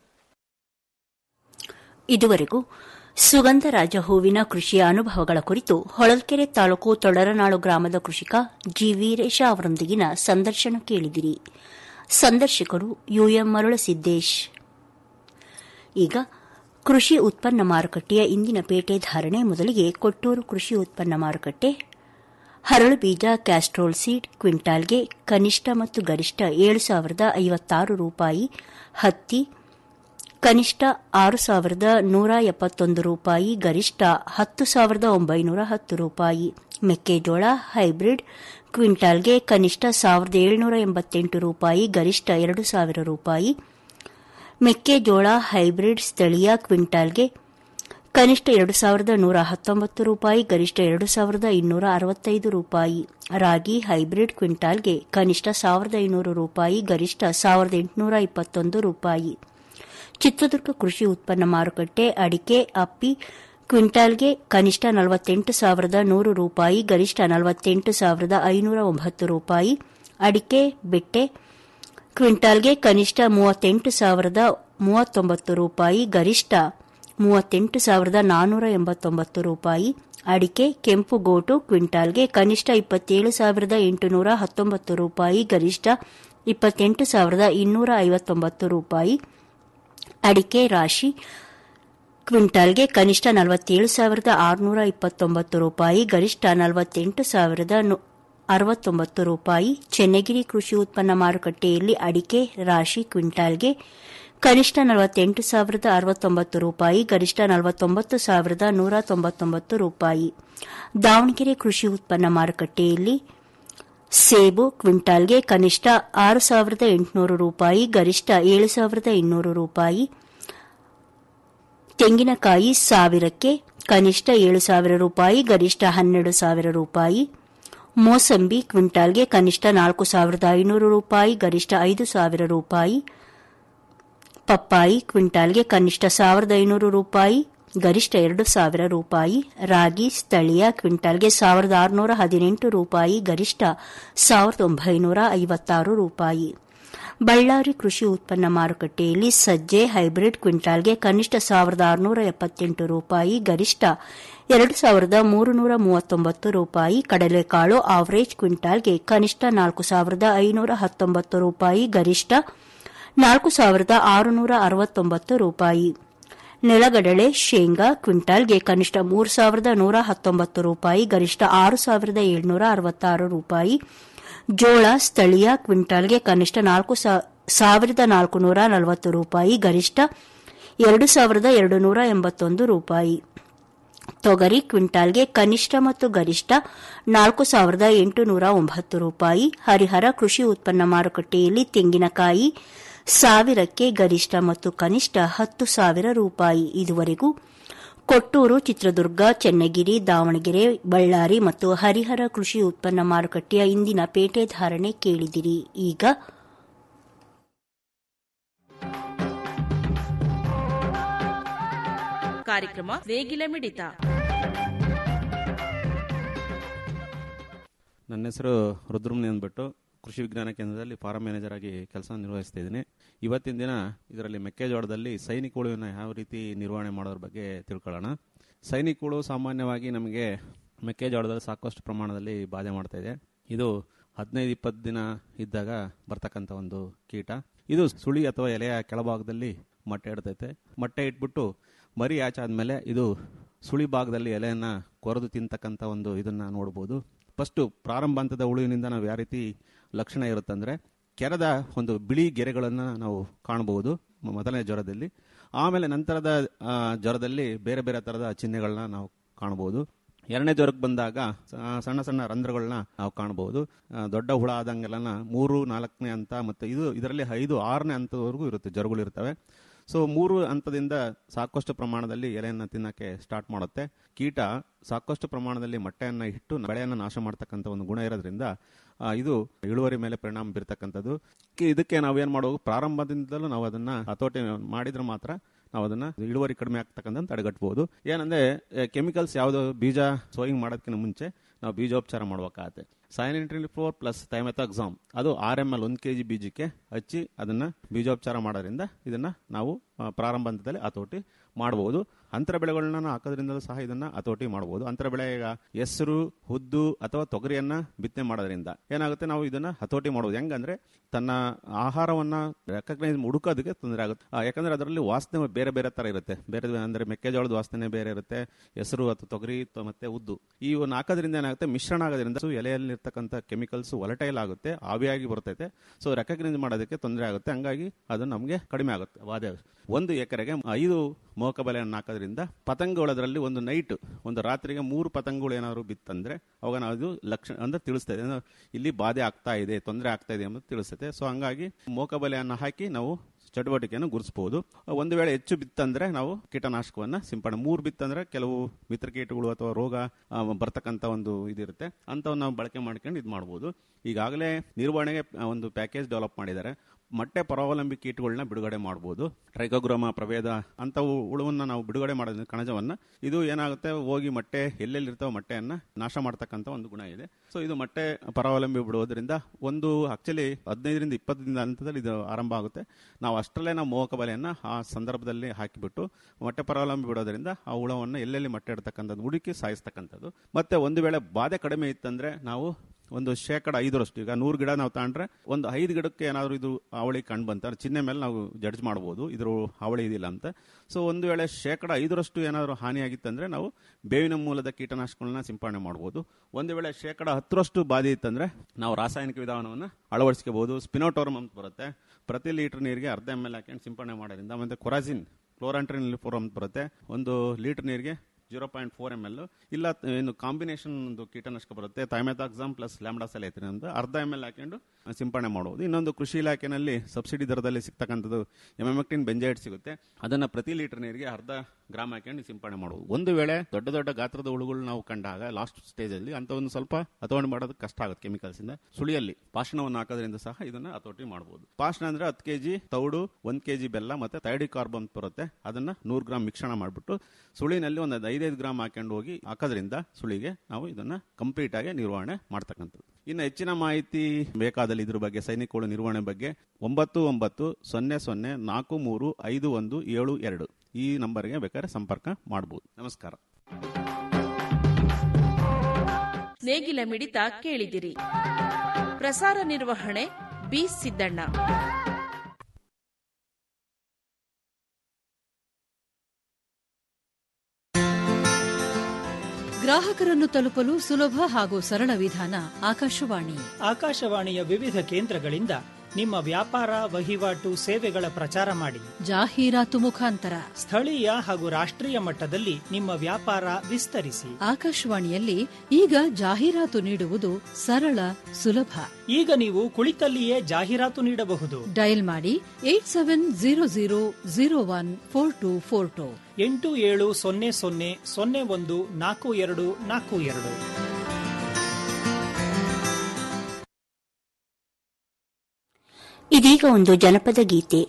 ಇದುವರೆಗೂ ಸುಗಂಧರಾಜ ಹೂವಿನ ಕೃಷಿಯ ಅನುಭವಗಳ ಕುರಿತು ಹೊಳಲ್ಕೆರೆ ತಾಲೂಕು ತೊಡರನಾಳು ಗ್ರಾಮದ ಕೃಷಿಕ ಜಿ ವೀರೇಶ ಅವರೊಂದಿಗಿನ ಸಂದರ್ಶನ ಕೇಳಿದಿರಿ ಸಂದರ್ಶಕರು ಯುಎಂ ಮರುಳಸಿದ್ದೇಶ್ ಈಗ ಕೃಷಿ ಉತ್ಪನ್ನ ಮಾರುಕಟ್ಟೆಯ ಇಂದಿನ ಪೇಟೆ ಧಾರಣೆ ಮೊದಲಿಗೆ ಕೊಟ್ಟೂರು ಕೃಷಿ ಉತ್ಪನ್ನ ಮಾರುಕಟ್ಟೆ ಹರಳು ಬೀಜ ಕ್ಯಾಸ್ಟ್ರೋಲ್ ಸೀಡ್ ಕ್ವಿಂಟಾಲ್ಗೆ ಕನಿಷ್ಠ ಮತ್ತು ಗರಿಷ್ಠ ಏಳು ಸಾವಿರದ ಐವತ್ತಾರು ರೂಪಾಯಿ ಹತ್ತಿ ಕನಿಷ್ಠ ಆರು ಸಾವಿರದ ನೂರ ಎಪ್ಪತ್ತೊಂದು ರೂಪಾಯಿ ಗರಿಷ್ಠ ಹತ್ತು ಸಾವಿರದ ಒಂಬೈನೂರ ಹತ್ತು ರೂಪಾಯಿ ಮೆಕ್ಕೆಜೋಳ ಹೈಬ್ರಿಡ್ ಕ್ವಿಂಟಾಲ್ಗೆ ಕನಿಷ್ಠ ಸಾವಿರದ ಏಳುನೂರ ಎಂಬತ್ತೆಂಟು ರೂಪಾಯಿ ಗರಿಷ್ಠ ಎರಡು ಸಾವಿರ ರೂಪಾಯಿ ಮೆಕ್ಕೆಜೋಳ ಹೈಬ್ರಿಡ್ ಸ್ಥಳೀಯ ಕ್ವಿಂಟಾಲ್ಗೆ ಕನಿಷ್ಠ ಎರಡು ಸಾವಿರದ ನೂರ ಹತ್ತೊಂಬತ್ತು ರೂಪಾಯಿ ಗರಿಷ್ಠ ಎರಡು ಸಾವಿರದ ಇನ್ನೂರ ಅರವತ್ತೈದು ರೂಪಾಯಿ ರಾಗಿ ಹೈಬ್ರಿಡ್ ಕ್ವಿಂಟಾಲ್ಗೆ ಕನಿಷ್ಠ ಸಾವಿರದ ಐನೂರು ರೂಪಾಯಿ ಗರಿಷ್ಠ ಸಾವಿರದ ಎಂಟುನೂರ ಇಪ್ಪತ್ತೊಂದು ರೂಪಾಯಿ ಚಿತ್ರದುರ್ಗ ಕೃಷಿ ಉತ್ಪನ್ನ ಮಾರುಕಟ್ಟೆ ಅಡಿಕೆ ಅಪ್ಪಿ ಕ್ವಿಂಟಾಲ್ಗೆ ಕನಿಷ್ಠ ನಲವತ್ತೆಂಟು ಸಾವಿರದ ನೂರು ರೂಪಾಯಿ ಗರಿಷ್ಠ ನಲವತ್ತೆಂಟು ಸಾವಿರದ ಐನೂರ ಒಂಬತ್ತು ರೂಪಾಯಿ ಅಡಿಕೆ ಬೆಟ್ಟೆ ಕ್ವಿಂಟಾಲ್ಗೆ ಕನಿಷ್ಠ ಮೂವತ್ತೆಂಟು ಸಾವಿರದ ಮೂವತ್ತೊಂಬತ್ತು ರೂಪಾಯಿ ಗರಿಷ್ಠ ಮೂವತ್ತೆಂಟು ಸಾವಿರದ ನಾನ್ನೂರ ಎಂಬತ್ತೊಂಬತ್ತು ರೂಪಾಯಿ ಅಡಿಕೆ ಕೆಂಪು ಗೋಟು ಕ್ವಿಂಟಾಲ್ಗೆ ಕನಿಷ್ಠ ಇಪ್ಪತ್ತೇಳು ಸಾವಿರದ ಎಂಟುನೂರ ಹತ್ತೊಂಬತ್ತು ರೂಪಾಯಿ ಗರಿಷ್ಠ ಇಪ್ಪತ್ತೆಂಟು ಸಾವಿರದ ಇನ್ನೂರ ಐವತ್ತೊಂಬತ್ತು ರೂಪಾಯಿ ಅಡಿಕೆ ರಾಶಿ ಕ್ವಿಂಟಾಲ್ಗೆ ಕನಿಷ್ಠ ನಲವತ್ತೇಳು ಸಾವಿರದ ಆರುನೂರ ಇಪ್ಪತ್ತೊಂಬತ್ತು ರೂಪಾಯಿ ಗರಿಷ್ಠ ನಲವತ್ತೆಂಟು ಸಾವಿರದ ಅರವತ್ತೊಂಬತ್ತು ರೂಪಾಯಿ ಚೆನ್ನಗಿರಿ ಕೃಷಿ ಉತ್ಪನ್ನ ಮಾರುಕಟ್ಟೆಯಲ್ಲಿ ಅಡಿಕೆ ರಾಶಿ ಕ್ವಿಂಟಾಲ್ಗೆ ಕನಿಷ್ಠ ನಲವತ್ತೆಂಟು ಸಾವಿರದ ಅರವತ್ತೊಂಬತ್ತು ರೂಪಾಯಿ ಗರಿಷ್ಠ ನಲವತ್ತೊಂಬತ್ತು ಸಾವಿರದ ನೂರ ತೊಂಬತ್ತೊಂಬತ್ತು ರೂಪಾಯಿ ದಾವಣಗೆರೆ ಕೃಷಿ ಉತ್ಪನ್ನ ಮಾರುಕಟ್ಟೆಯಲ್ಲಿ ಸೇಬು ಕ್ವಿಂಟಾಲ್ಗೆ ಕನಿಷ್ಠ ಆರು ಸಾವಿರದ ಎಂಟುನೂರು ರೂಪಾಯಿ ಗರಿಷ್ಠ ಏಳು ಸಾವಿರದ ಇನ್ನೂರು ರೂಪಾಯಿ ತೆಂಗಿನಕಾಯಿ ಸಾವಿರಕ್ಕೆ ಕನಿಷ್ಠ ಏಳು ಸಾವಿರ ರೂಪಾಯಿ ಗರಿಷ್ಠ ಹನ್ನೆರಡು ಸಾವಿರ ರೂಪಾಯಿ ಮೋಸಂಬಿ ಕ್ವಿಂಟಾಲ್ಗೆ ಕನಿಷ್ಠ ನಾಲ್ಕು ಸಾವಿರದ ಐನೂರು ರೂಪಾಯಿ ಗರಿಷ್ಠ ಐದು ಸಾವಿರ ರೂಪಾಯಿ ಪಪ್ಪಾಯಿ ಕ್ವಿಂಟಾಲ್ಗೆ ಕನಿಷ್ಠ ಸಾವಿರದ ಐನೂರು ರೂಪಾಯಿ ಗರಿಷ್ಠ ಎರಡು ಸಾವಿರ ರೂಪಾಯಿ ರಾಗಿ ಸ್ಥಳೀಯ ಕ್ವಿಂಟಾಲ್ಗೆ ಸಾವಿರದ ಆರುನೂರ ಹದಿನೆಂಟು ರೂಪಾಯಿ ಗರಿಷ್ಠ ಸಾವಿರದ ಒಂಬೈನೂರ ಐವತ್ತಾರು ರೂಪಾಯಿ ಬಳ್ಳಾರಿ ಕೃಷಿ ಉತ್ಪನ್ನ ಮಾರುಕಟ್ಟೆಯಲ್ಲಿ ಸಜ್ಜೆ ಹೈಬ್ರಿಡ್ ಕ್ವಿಂಟಾಲ್ಗೆ ಕನಿಷ್ಠ ಸಾವಿರದ ಆರುನೂರ ಎಪ್ಪತ್ತೆಂಟು ರೂಪಾಯಿ ಗರಿಷ್ಠ ಎರಡು ಸಾವಿರದ ಮೂರುನೂರ ಮೂವತ್ತೊಂಬತ್ತು ರೂಪಾಯಿ ಕಡಲೆಕಾಳು ಆವರೇಜ್ ಕ್ವಿಂಟಾಲ್ಗೆ ಕನಿಷ್ಠ ನಾಲ್ಕು ಸಾವಿರದ ಐನೂರ ಹತ್ತೊಂಬತ್ತು ರೂಪಾಯಿ ಗರಿಷ್ಠ ನಾಲ್ಕು ಸಾವಿರದ ಆರುನೂರ ಅರವತ್ತೊಂಬತ್ತು ರೂಪಾಯಿ ನೆಲಗಡಲೆ ಶೇಂಗಾ ಕ್ವಿಂಟಾಲ್ಗೆ ಕನಿಷ್ಠ ಮೂರು ಸಾವಿರದ ನೂರ ಹತ್ತೊಂಬತ್ತು ರೂಪಾಯಿ ಗರಿಷ್ಠ ಆರು ಸಾವಿರದ ಏಳ್ನೂರ ಅರವತ್ತಾರು ರೂಪಾಯಿ ಜೋಳ ಸ್ಥಳೀಯ ಕ್ವಿಂಟಾಲ್ಗೆ ಕನಿಷ್ಠ ನಾಲ್ಕು ಸಾವಿರದ ನಾಲ್ಕುನೂರ ನಲವತ್ತು ರೂಪಾಯಿ ಗರಿಷ್ಠ ಎರಡು ಸಾವಿರದ ಎರಡು ನೂರ ಎಂಬತ್ತೊಂದು ರೂಪಾಯಿ ತೊಗರಿ ಕ್ವಿಂಟಾಲ್ಗೆ ಕನಿಷ್ಠ ಮತ್ತು ಗರಿಷ್ಠ ನಾಲ್ಕು ಸಾವಿರದ ಎಂಟುನೂರ ಒಂಬತ್ತು ರೂಪಾಯಿ ಹರಿಹರ ಕೃಷಿ ಉತ್ಪನ್ನ ಮಾರುಕಟ್ಟೆಯಲ್ಲಿ ತೆಂಗಿನಕಾಯಿ ಸಾವಿರಕ್ಕೆ ಗರಿಷ್ಠ ಮತ್ತು ಕನಿಷ್ಠ ಹತ್ತು ಸಾವಿರ ರೂಪಾಯಿ ಇದುವರೆಗೂ ಕೊಟ್ಟೂರು ಚಿತ್ರದುರ್ಗ ಚೆನ್ನಗಿರಿ ದಾವಣಗೆರೆ ಬಳ್ಳಾರಿ ಮತ್ತು ಹರಿಹರ ಕೃಷಿ ಉತ್ಪನ್ನ ಮಾರುಕಟ್ಟೆಯ ಇಂದಿನ ಪೇಟೆ ಧಾರಣೆ ಕೇಳಿದಿರಿ ಈಗ ಕಾರ್ಯಕ್ರಮ ನೇಗಿಲ ಮಿಡಿತ ನನ್ನ ಹೆಸರು ರುದ್ರಮುನಿ ಅಂದ್ಬಿಟ್ಟು ಕೃಷಿ ವಿಜ್ಞಾನ ಕೇಂದ್ರದಲ್ಲಿ ಫಾರಂ ಮ್ಯಾನೇಜರ್ ಆಗಿ ಕೆಲಸ ನಿರ್ವಹಿಸ್ತಾ ಇದ್ದೀನಿ ಇವತ್ತಿನ ದಿನ ಇದರಲ್ಲಿ ಮೆಕ್ಕೆಜೋಳದಲ್ಲಿ ಸೈನಿಕ ಹುಳುವಿನ ಯಾವ ರೀತಿ ನಿರ್ವಹಣೆ ಮಾಡೋದ್ರ ಬಗ್ಗೆ ತಿಳ್ಕೊಳ್ಳೋಣ ಸೈನಿಕ ಹುಳು ಸಾಮಾನ್ಯವಾಗಿ ನಮಗೆ ಮೆಕ್ಕೆಜೋಳದಲ್ಲಿ ಸಾಕಷ್ಟು ಪ್ರಮಾಣದಲ್ಲಿ ಬಾಧೆ ಮಾಡ್ತಾ ಇದೆ ಇದು ಹದಿನೈದು ಇಪ್ಪತ್ತು ದಿನ ಇದ್ದಾಗ ಬರ್ತಕ್ಕಂಥ ಒಂದು ಕೀಟ ಇದು ಸುಳಿ ಅಥವಾ ಎಲೆಯ ಕೆಳಭಾಗದಲ್ಲಿ ಮೊಟ್ಟೆ ಇಡ್ತೈತೆ ಮೊಟ್ಟೆ ಇಟ್ಬಿಟ್ಟು ಮರಿ ಆಚಾದ್ಮೇಲೆ ಇದು ಸುಳಿ ಭಾಗದಲ್ಲಿ ಎಲೆಯನ್ನು ಕೊರೆದು ತಿಂತಕ್ಕಂಥ ಒಂದು ಇದನ್ನು ನೋಡ್ಬೋದು ಫಸ್ಟು ಪ್ರಾರಂಭ ಹಂತದ ಹುಳುವಿನಿಂದ ನಾವು ಯಾವ ರೀತಿ ಲಕ್ಷಣ ಇರುತ್ತಂದರೆ ಕೆರೆದ ಒಂದು ಬಿಳಿ ಗೆರೆಗಳನ್ನು ನಾವು ಕಾಣಬಹುದು ಮೊದಲನೇ ಜ್ವರದಲ್ಲಿ ಆಮೇಲೆ ನಂತರದ ಆ, ಜ್ವರದಲ್ಲಿ ಬೇರೆ ಬೇರೆ ಥರದ ಚಿಹ್ನೆಗಳನ್ನ ನಾವು ಕಾಣಬಹುದು ಎರಡನೇ ಜ್ವರಕ್ಕೆ ಬಂದಾಗ ಸ- ಸಣ್ಣ ಸಣ್ಣ ರಂಧ್ರಗಳನ್ನ ನಾವು ಕಾಣಬಹುದು ಆ, ದೊಡ್ಡ ಹುಳ ಆದಂಗೆಲ್ಲ ಮೂರು ನಾಲ್ಕನೇ ಹಂತ ಮತ್ತು ಇದು ಇದರಲ್ಲಿ ಐದು ಆರನೇ ಹಂತದವರೆಗೂ ಇರುತ್ತೆ ಜ್ವರಗಳು ಇರ್ತವೆ ಸೊ ಮೂರು ಹಂತದಿಂದ ಸಾಕಷ್ಟು ಪ್ರಮಾಣದಲ್ಲಿ ಎಲೆಯನ್ನು ತಿನ್ನಕ್ಕೆ ಸ್ಟಾರ್ಟ್ ಮಾಡುತ್ತೆ ಕೀಟ ಸಾಕಷ್ಟು ಪ್ರಮಾಣದಲ್ಲಿ ಮೊಟ್ಟೆಯನ್ನು ಇಟ್ಟು ಬೆಳೆಯನ್ನು ನಾಶ ಮಾಡ್ತಕ್ಕಂಥ ಒಂದು ಗುಣ ಇರೋದ್ರಿಂದ ಆ, ಇದು ಇಳುವರಿ ಮೇಲೆ ಪರಿಣಾಮ ಬೀರ್ತಕ್ಕಂಥದ್ದು ಕಿ- ಇದಕ್ಕೆ ನಾವೇನು ಮಾಡುವ ಪ್ರಾರಂಭದಿಂದಲೂ ನಾವು ಅದನ್ನ ಹತೋಟಿ ಮಾಡಿದ್ರೆ ಮಾತ್ರ ನಾವು ಅದನ್ನ ಇಳುವರಿ ಕಡಿಮೆ ಆಗ್ತಕ್ಕಂಥ ತಡೆಗಟ್ಟಬಹುದು ಏನಂದ್ರೆ ಕೆಮಿಕಲ್ಸ್ ಯಾವುದು ಬೀಜ ಸೋಯಿಂಗ್ ಮಾಡೋದಕ್ಕಿಂತ ಮುಂಚೆ ನಾವು ಬೀಜೋಪಚಾರ ಮಾಡ್ಬೇಕಾಗತ್ತೆ ಸೈನಿಟ್ರಿನ್ ಫೋರ್ ಪ್ಲಸ್ ಥೈಮೆಥಾಕ್ಸಾಮ್ ಅದು ಆರ್ ಎಮ್ ಎಲ್ ಒಂದು ಕೆ ಜಿ ಬೀಜಕ್ಕೆ ಹಚ್ಚಿ ಅದನ್ನ ಬೀಜೋಪಚಾರ ಮಾಡೋದ್ರಿಂದ ಇದನ್ನ ನಾವು ಆ, ಪ್ರಾರಂಭ ಹಂತದಲ್ಲಿ ಹತೋಟಿ ಮಾಡಬಹುದು ಅಂತರ ಬೆಳೆಗಳನ್ನ ಹಾಕೋದ್ರಿಂದಲೂ ಸಹ ಇದನ್ನ ಹತೋಟಿ ಮಾಡಬಹುದು ಅಂತರ ಬೆಳೆ ಈಗ ಹೆಸರು ಉದ್ದು ಅಥವಾ ತೊಗರಿಯನ್ನ ಬಿತ್ತನೆ ಮಾಡೋದ್ರಿಂದ ಏನಾಗುತ್ತೆ ನಾವು ಇದನ್ನ ಹತೋಟಿ ಮಾಡಬಹುದು ಹೆಂಗಂದ್ರೆ ತನ್ನ ಆಹಾರವನ್ನ ರೆಕಗ್ನೈಸ್ ಹುಡುಕೋದಕ್ಕೆ ತೊಂದರೆ ಆಗುತ್ತೆ ಆ, ಯಾಕಂದ್ರೆ ಅದರಲ್ಲಿ ವಾಸನೆ ಬೇರೆ ಬೇರೆ ತರ ಇರುತ್ತೆ ಬೇರೆ ಅಂದ್ರೆ ಮೆಕ್ಕೆಜೋಳದ ವಾಸನೆ ಬೇರೆ ಇರುತ್ತೆ ಹೆಸರು ಅಥವಾ ತೊಗರಿ ತ- ಮತ್ತೆ ಉದ್ದು ಈ ಒಂದು ಹಾಕೋದ್ರಿಂದ ಏನಾಗುತ್ತೆ ಮಿಶ್ರಣ ಆಗೋದ್ರಿಂದ ಸೊ ಎಲೆಯಲ್ಲಿ ಇರ್ತಕ್ಕಂಥ ಕೆಮಿಕಲ್ಸ್ ಒಲಟೈಲ್ ಆಗುತ್ತೆ ಆವಿಯಾಗಿ ಬರ್ತೈತೆ ಸೊ ರೆಕಗ್ನೈಸ್ ಮಾಡೋದಕ್ಕೆ ತೊಂದರೆ ಆಗುತ್ತೆ ಹಂಗಾಗಿ ಅದು ನಮಗೆ ಕಡಿಮೆ ಆಗುತ್ತೆ ವಾದೆ ಒಂದು ಎಕರೆಗೆ ಐದು ಮೋಕ ಬಲೆಯನ್ನು ಹಾಕೋದ್ರಿಂದ ಪತಂಗಗಳದರಲ್ಲಿ ಒಂದು ನೈಟ್ ಒಂದು ರಾತ್ರಿಗೆ ಮೂರು ಪತಂಗಗಳು ಏನಾದ್ರು ಬಿತ್ತಂದ್ರೆ ಅವಾಗ ನಾವು ಅದು ಲಕ್ಷಣ ಅಂದ್ರೆ ತಿಳಿಸ್ತದೆ ಅಂದ್ರೆ ಇಲ್ಲಿ ಬಾಧೆ ಆಗ್ತಾ ಇದೆ ತೊಂದರೆ ಆಗ್ತಾ ಇದೆ ಎಂಬುದು ತಿಳಿಸುತ್ತೆ ಸೊ ಹಂಗಾಗಿ ಮೋಕ ಬಲೆಯನ್ನು ಹಾಕಿ ನಾವು ಚಟುವಟಿಕೆಯನ್ನು ಗುರುತಿಸಬಹುದು ಒಂದು ವೇಳೆ ಹೆಚ್ಚು ಬಿತ್ತಂದ್ರೆ ನಾವು ಕೀಟನಾಶಕವನ್ನ ಸಿಂಪಡಣೆ ಮೂರು ಬಿತ್ತಂದ್ರೆ ಕೆಲವು ಮಿತ್ರಕೀಟಗಳು ಅಥವಾ ರೋಗ ಆ, ಬರ್ತಕ್ಕಂಥ ಒಂದು ಇದಿರುತ್ತೆ ಅಂಥವನ್ನ ನಾವು ಬಳಕೆ ಮಾಡ್ಕೊಂಡು ಇದು ಮಾಡ್ಬೋದು ಈಗಾಗಲೇ ನಿರ್ವಹಣೆಗೆ ಆ, ಒಂದು ಪ್ಯಾಕೇಜ್ ಡೆವಲಪ್ ಮಾಡಿದ್ದಾರೆ ಮೊಟ್ಟೆ ಪರಾವಲಂಬಿ ಕೀಟಗಳನ್ನ ಬಿಡುಗಡೆ ಮಾಡಬಹುದು ಟ್ರೈಕೋಗ್ರಾಮ ಪ್ರಭೇದ ಅಂತವು ಹುಳುವನ್ನ ನಾವು ಬಿಡುಗಡೆ ಮಾಡೋದ್ರಿಂದ ಕಣಜವನ್ನ ಇದು ಏನಾಗುತ್ತೆ ಹೋಗಿ ಮೊಟ್ಟೆ ಎಲ್ಲೆಲ್ಲಿರ್ತಾವ ಮೊಟ್ಟೆಯನ್ನ ನಾಶ ಮಾಡ್ತಕ್ಕಂಥ ಒಂದು ಗುಣ ಇದೆ ಸೊ ಇದು ಮೊಟ್ಟೆ ಪರಾವಲಂಬಿ ಬಿಡುವುದರಿಂದ ಒಂದು ಆಕ್ಚುಲಿ ಹದಿನೈದರಿಂದ ಇಪ್ಪತ್ತು ದಿನದ ಹಂತದಲ್ಲಿ ಇದು ಆರಂಭ ಆಗುತ್ತೆ ನಾವು ಅಷ್ಟರಲ್ಲೇ ನಾವು ಮೋಹಕ ಬಲೆಯನ್ನ ಆ ಸಂದರ್ಭದಲ್ಲಿ ಹಾಕಿಬಿಟ್ಟು ಮೊಟ್ಟೆ ಪರಾವಲಂಬಿ ಬಿಡೋದ್ರಿಂದ ಆ ಹುಳವನ್ನು ಎಲ್ಲೆಲ್ಲಿ ಮೊಟ್ಟೆ ಇಡ್ತಕ್ಕಂಥದ್ದು ಹುಡುಕಿ ಸಾಯಿಸ್ತಕ್ಕಂಥದ್ದು ಮತ್ತೆ ಒಂದು ವೇಳೆ ಬಾಧೆ ಕಡಿಮೆ ಇತ್ತಂದ್ರೆ ನಾವು ಒಂದು ಶೇಕಡ ಐದರಷ್ಟು ಈಗ ನೂರು ಗಿಡ ನಾವು ತಗೊಂಡ್ರೆ ಒಂದು ಐದು ಗಿಡಕ್ಕೆ ಏನಾದರೂ ಇದು ಅವಳಿ ಕಂಡು ಬಂತ ಚಿಹ್ನೆ ಮೇಲೆ ನಾವು ಜಡ್ಜ್ ಮಾಡ್ಬೋದು ಇದ್ರ ಅವಳಿ ಇದಿಲ್ಲ ಅಂತ ಸೊ ಒಂದು ವೇಳೆ ಶೇಕಡ ಐದರಷ್ಟು ಏನಾದರೂ ಹಾನಿಯಾಗಿತ್ತಂದ್ರೆ ನಾವು ಬೇವಿನ ಮೂಲದ ಕೀಟನಾಶಕಗಳನ್ನ ಸಿಂಪಡಣೆ ಮಾಡ್ಬೋದು ಒಂದು ವೇಳೆ ಶೇಕಡ ಹತ್ತರಷ್ಟು ಬಾಧೆ ಇತ್ತಂದ್ರೆ ನಾವು ರಾಸಾಯನಿಕ ವಿಧಾನವನ್ನು ಅಳವಡಿಸ್ಕೋಬಹುದು ಸ್ಪಿನೋಟೋರಮ್ ಅಂತ ಬರುತ್ತೆ ಪ್ರತಿ ಲೀಟರ್ ನೀರಿಗೆ ಅರ್ಧ ಎಮ್ ಎಲ್ ಹಾಕೊಂಡು ಸಿಂಪಡಣೆ ಮಾಡೋದ್ರಿಂದ ಮತ್ತೆ ಕೊರಾಜಿನ್ ಕ್ಲೋರಾಂಟ್ರಿನ್ ಫೋರಮ್ ಅಂತ ಬರುತ್ತೆ ಒಂದು ಲೀಟರ್ ನೀರಿಗೆ zero point four M L ಇಲ್ಲ ಏನು ಕಾಂಬಿನೇಷನ್ ಒಂದು ಕೀಟನಾಶಕ ಬರುತ್ತೆ ಥೈಮೆಥಾಕ್ಸಾಮ್ ಪ್ಲಸ್ ಲ್ಯಾಂಬ್ಡಾಸೆಲ್ ಐತೆ ಅಂತ ಅರ್ಧ ಎಮ್ ಎಲ್ ಹಾಕೊಂಡು ಸಿಂಪಡಣೆ ಮಾಡುವುದು ಇನ್ನೊಂದು ಕೃಷಿ ಇಲಾಖೆನಲ್ಲಿ ಸಬ್ಸಿಡಿ ದರದಲ್ಲಿ ಸಿಗ್ತಕ್ಕಂಥದ್ದು ಎಮೆಮೆಕ್ಟಿನ್ ಬೆಂಜೈಡ್ ಸಿಗುತ್ತೆ ಅದನ್ನ ಪ್ರತಿ ಲೀಟರ್ ನೀರಿಗೆ ಅರ್ಧ ಗ್ರಾಮ್ ಹಾಕೊಂಡು ಸಿಂಪಡಣೆ ಮಾಡುವುದು ಒಂದು ವೇಳೆ ದೊಡ್ಡ ದೊಡ್ಡ ಗಾತ್ರದ ಹುಳುಗಳು ನಾವು ಕಂಡಾಗ ಲಾಸ್ಟ್ ಸ್ಟೇಜ್ ಅಲ್ಲಿ ಅಂತ ಒಂದು ಸ್ವಲ್ಪ ಹತೋಟಿ ಮಾಡೋದು ಕಷ್ಟ ಆಗುತ್ತೆ ಕೆಮಿಕಲ್ಸ್ ಇಂದ ಸುಳಿಯಲ್ಲಿ ಪಾಷಣವನ್ನು ಹಾಕೋದ್ರಿಂದ ಸಹ ಇದನ್ನ ಹತೋಟಿ ಮಾಡಬಹುದು ಪಾಷಣ ಅಂದ್ರೆ ಹತ್ತು ಕೆಜಿ ತೌಡು ಒಂದ್ ಕೆಜಿ ಬೆಲ್ಲ ಮತ್ತೆ ಥೈಡಿ ಕಾರ್ಬ್ ಅಂತ ಬರುತ್ತೆ ಅದನ್ನ ನೂರು ಗ್ರಾಮ್ ಮಿಶ್ರಣ ಮಾಡಿಬಿಟ್ಟು ಸುಳಿನಲ್ಲಿ ಒಂದು ಐದೈದು ಗ್ರಾಮ್ ಹಾಕೊಂಡು ಹೋಗಿ ಹಾಕೋದ್ರಿಂದ ಸುಳಿಗೆ ನಾವು ಇದನ್ನ ಕಂಪ್ಲೀಟ್ ಆಗಿ ನಿರ್ವಹಣೆ ಮಾಡ್ತಕ್ಕಂಥದ್ದು ಇನ್ನು ಹೆಚ್ಚಿನ ಮಾಹಿತಿ ಬೇಕಾದಲ್ಲಿ ಇದ್ರ ಬಗ್ಗೆ ಸೈನಿಕಗಳು ನಿರ್ವಹಣೆ ಬಗ್ಗೆ ಒಂಬತ್ತು ಒಂಬತ್ತು ಸೊನ್ನೆ ಸೊನ್ನೆ ನಾಲ್ಕು ಮೂರು ಐದು ಒಂದು ಏಳು ಎರಡು ಈ ನಂಬರ್ಗೆ ಬೇಕಾದ್ರೆ ಸಂಪರ್ಕ ಮಾಡಬಹುದು ನಮಸ್ಕಾರ ನೇಗಿಲ ಮಿಡಿತ ಕೇಳಿದಿರಿ ಪ್ರಸಾರ ನಿರ್ವಹಣೆ ಬಿ ಸಿದ್ದಣ್ಣ ಗ್ರಾಹಕರನ್ನು ತಲುಪಲು ಸುಲಭ ಹಾಗೂ ಸರಳ ವಿಧಾನ ಆಕಾಶವಾಣಿ ಆಕಾಶವಾಣಿಯ ವಿವಿಧ ಕೇಂದ್ರಗಳಿಂದ ನಿಮ್ಮ ವ್ಯಾಪಾರ ವಹಿವಾಟು ಸೇವೆಗಳ ಪ್ರಚಾರ ಮಾಡಿ ಜಾಹೀರಾತು ಮುಖಾಂತರ ಸ್ಥಳೀಯ ಹಾಗೂ ರಾಷ್ಟ್ರೀಯ ಮಟ್ಟದಲ್ಲಿ ನಿಮ್ಮ ವ್ಯಾಪಾರ ವಿಸ್ತರಿಸಿ ಆಕಾಶವಾಣಿಯಲ್ಲಿ ಈಗ ಜಾಹೀರಾತು ನೀಡುವುದು ಸರಳ ಸುಲಭ ಈಗ ನೀವು ಕುಳಿತಲ್ಲಿಯೇ ಜಾಹೀರಾತು ನೀಡಬಹುದು ಡಯಲ್ ಮಾಡಿ eight seven zero zero zero one four two four two ಎಂಟು ಏಳು ಸೊನ್ನೆ ಸೊನ್ನೆ ಸೊನ್ನೆ ಒಂದು ನಾಲ್ಕು ಎರಡು ನಾಲ್ಕು ಎರಡು ಇದೀಗ ಒಂದು ಜನಪದ ಗೀತೆ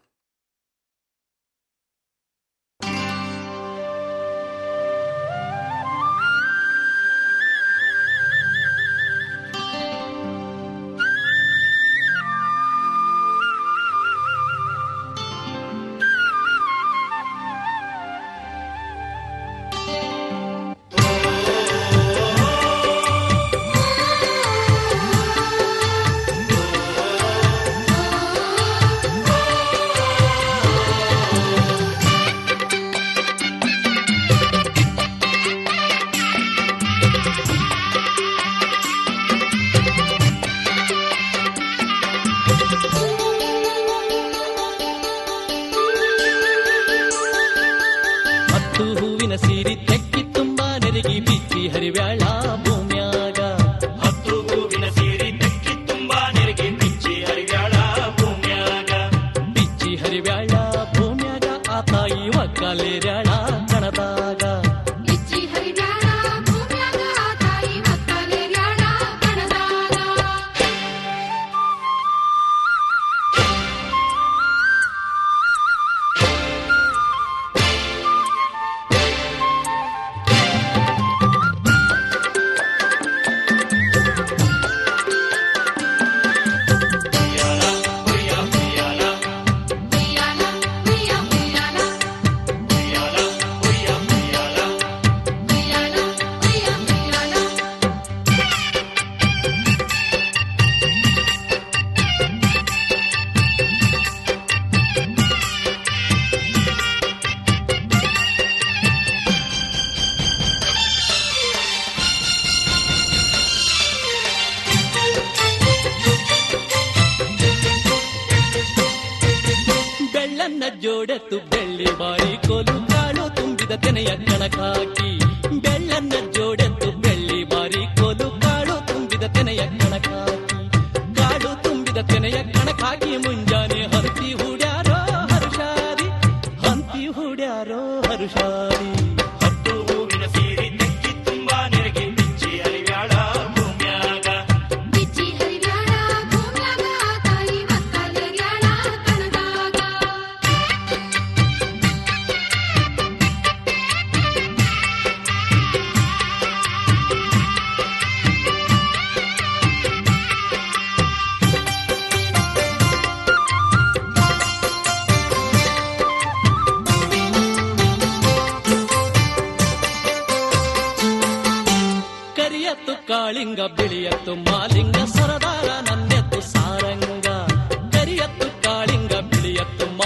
ಹತ್ತು ಹೂವಿನ ಸೀರಿ ತೆಕ್ಕಿ ತುಂಬಾ ನೆರಗಿ ಬಿಚ್ಚಿ ಹರಿವ್ಯಾಳ ಭೂಮ್ಯಾಗ ಹತ್ತು ಹೂವಿನ ಸೀರಿ ತೆಕ್ಕಿ ತುಂಬಾ ನೆರಗಿ ಬಿಚ್ಚಿ ಹರಿವ್ಯಾಳ ಭೂಮ್ಯಾಗ ಬಿಚ್ಚಿ ಹರಿವ್ಯಾಳ ಭೂಮ್ಯಾಗ ಆ ತಾಯಿ ಒಕ್ಕಲೇರ್ಯಾಳ ಕಣದಾಗ ಬಿಚ್ಚಿ ಹರಿದಾಡ ಭೂಮ್ಯಾಗ ತಾಯಿ ಮಕ್ಕಳೆರ್ಯಾಳ ಕಣದಾಗ ಬೆಳ್ಳನ್ನ ಜೋಡೆತ್ತು ಬೆಳ್ಳಿ ಬಾರಿ ಕೋಲು ಕಾಳು ತುಂಬಿದ ತೆನೆಯ ಕಣಕಾಕಿ ಬೆಳ್ಳನ್ನ ಜೋಡೆತ್ತು ಬೆಳ್ಳಿ ಬಾರಿ ಕೋಲು ಕಾಳು ತುಂಬಿದ ತೆನೆಯ ಕಣಕಾಕಿ ಕಾಳು ತುಂಬಿದ ತೆನೆಯ ಕಣಕಾಕಿ ಮುಂಜಾನೆ ಹಂತಿ ಹುಡ್ಯಾರೋ ಹರುಷಾರಿ ಹಂತಿ ಹುಡ್ಯಾರೋ ಹರುಷಾರಿ ಹತ್ತು ಹೂವಿನ ಸೀರಿ ತೆಕ್ಕಿ ತುಂಬಾ ನೆರಗಿ ಬಿಚ್ಚಿ ಹರಿವ್ಯಾಳ ಭೂಮ್ಯಾಗ ಬಿಚ್ಚಿ ಹರಿದಾಡ ಭೂಮ್ಯಾಗ ತಾಯಿ ಮಕ್ಕಳೆರ್ಯಾಳ ಕಾಳಿಂಗ ಬಿಳಿಯತ್ತು ಮಾಲಿಂಗ ಸರದಾರ ನನ್ನ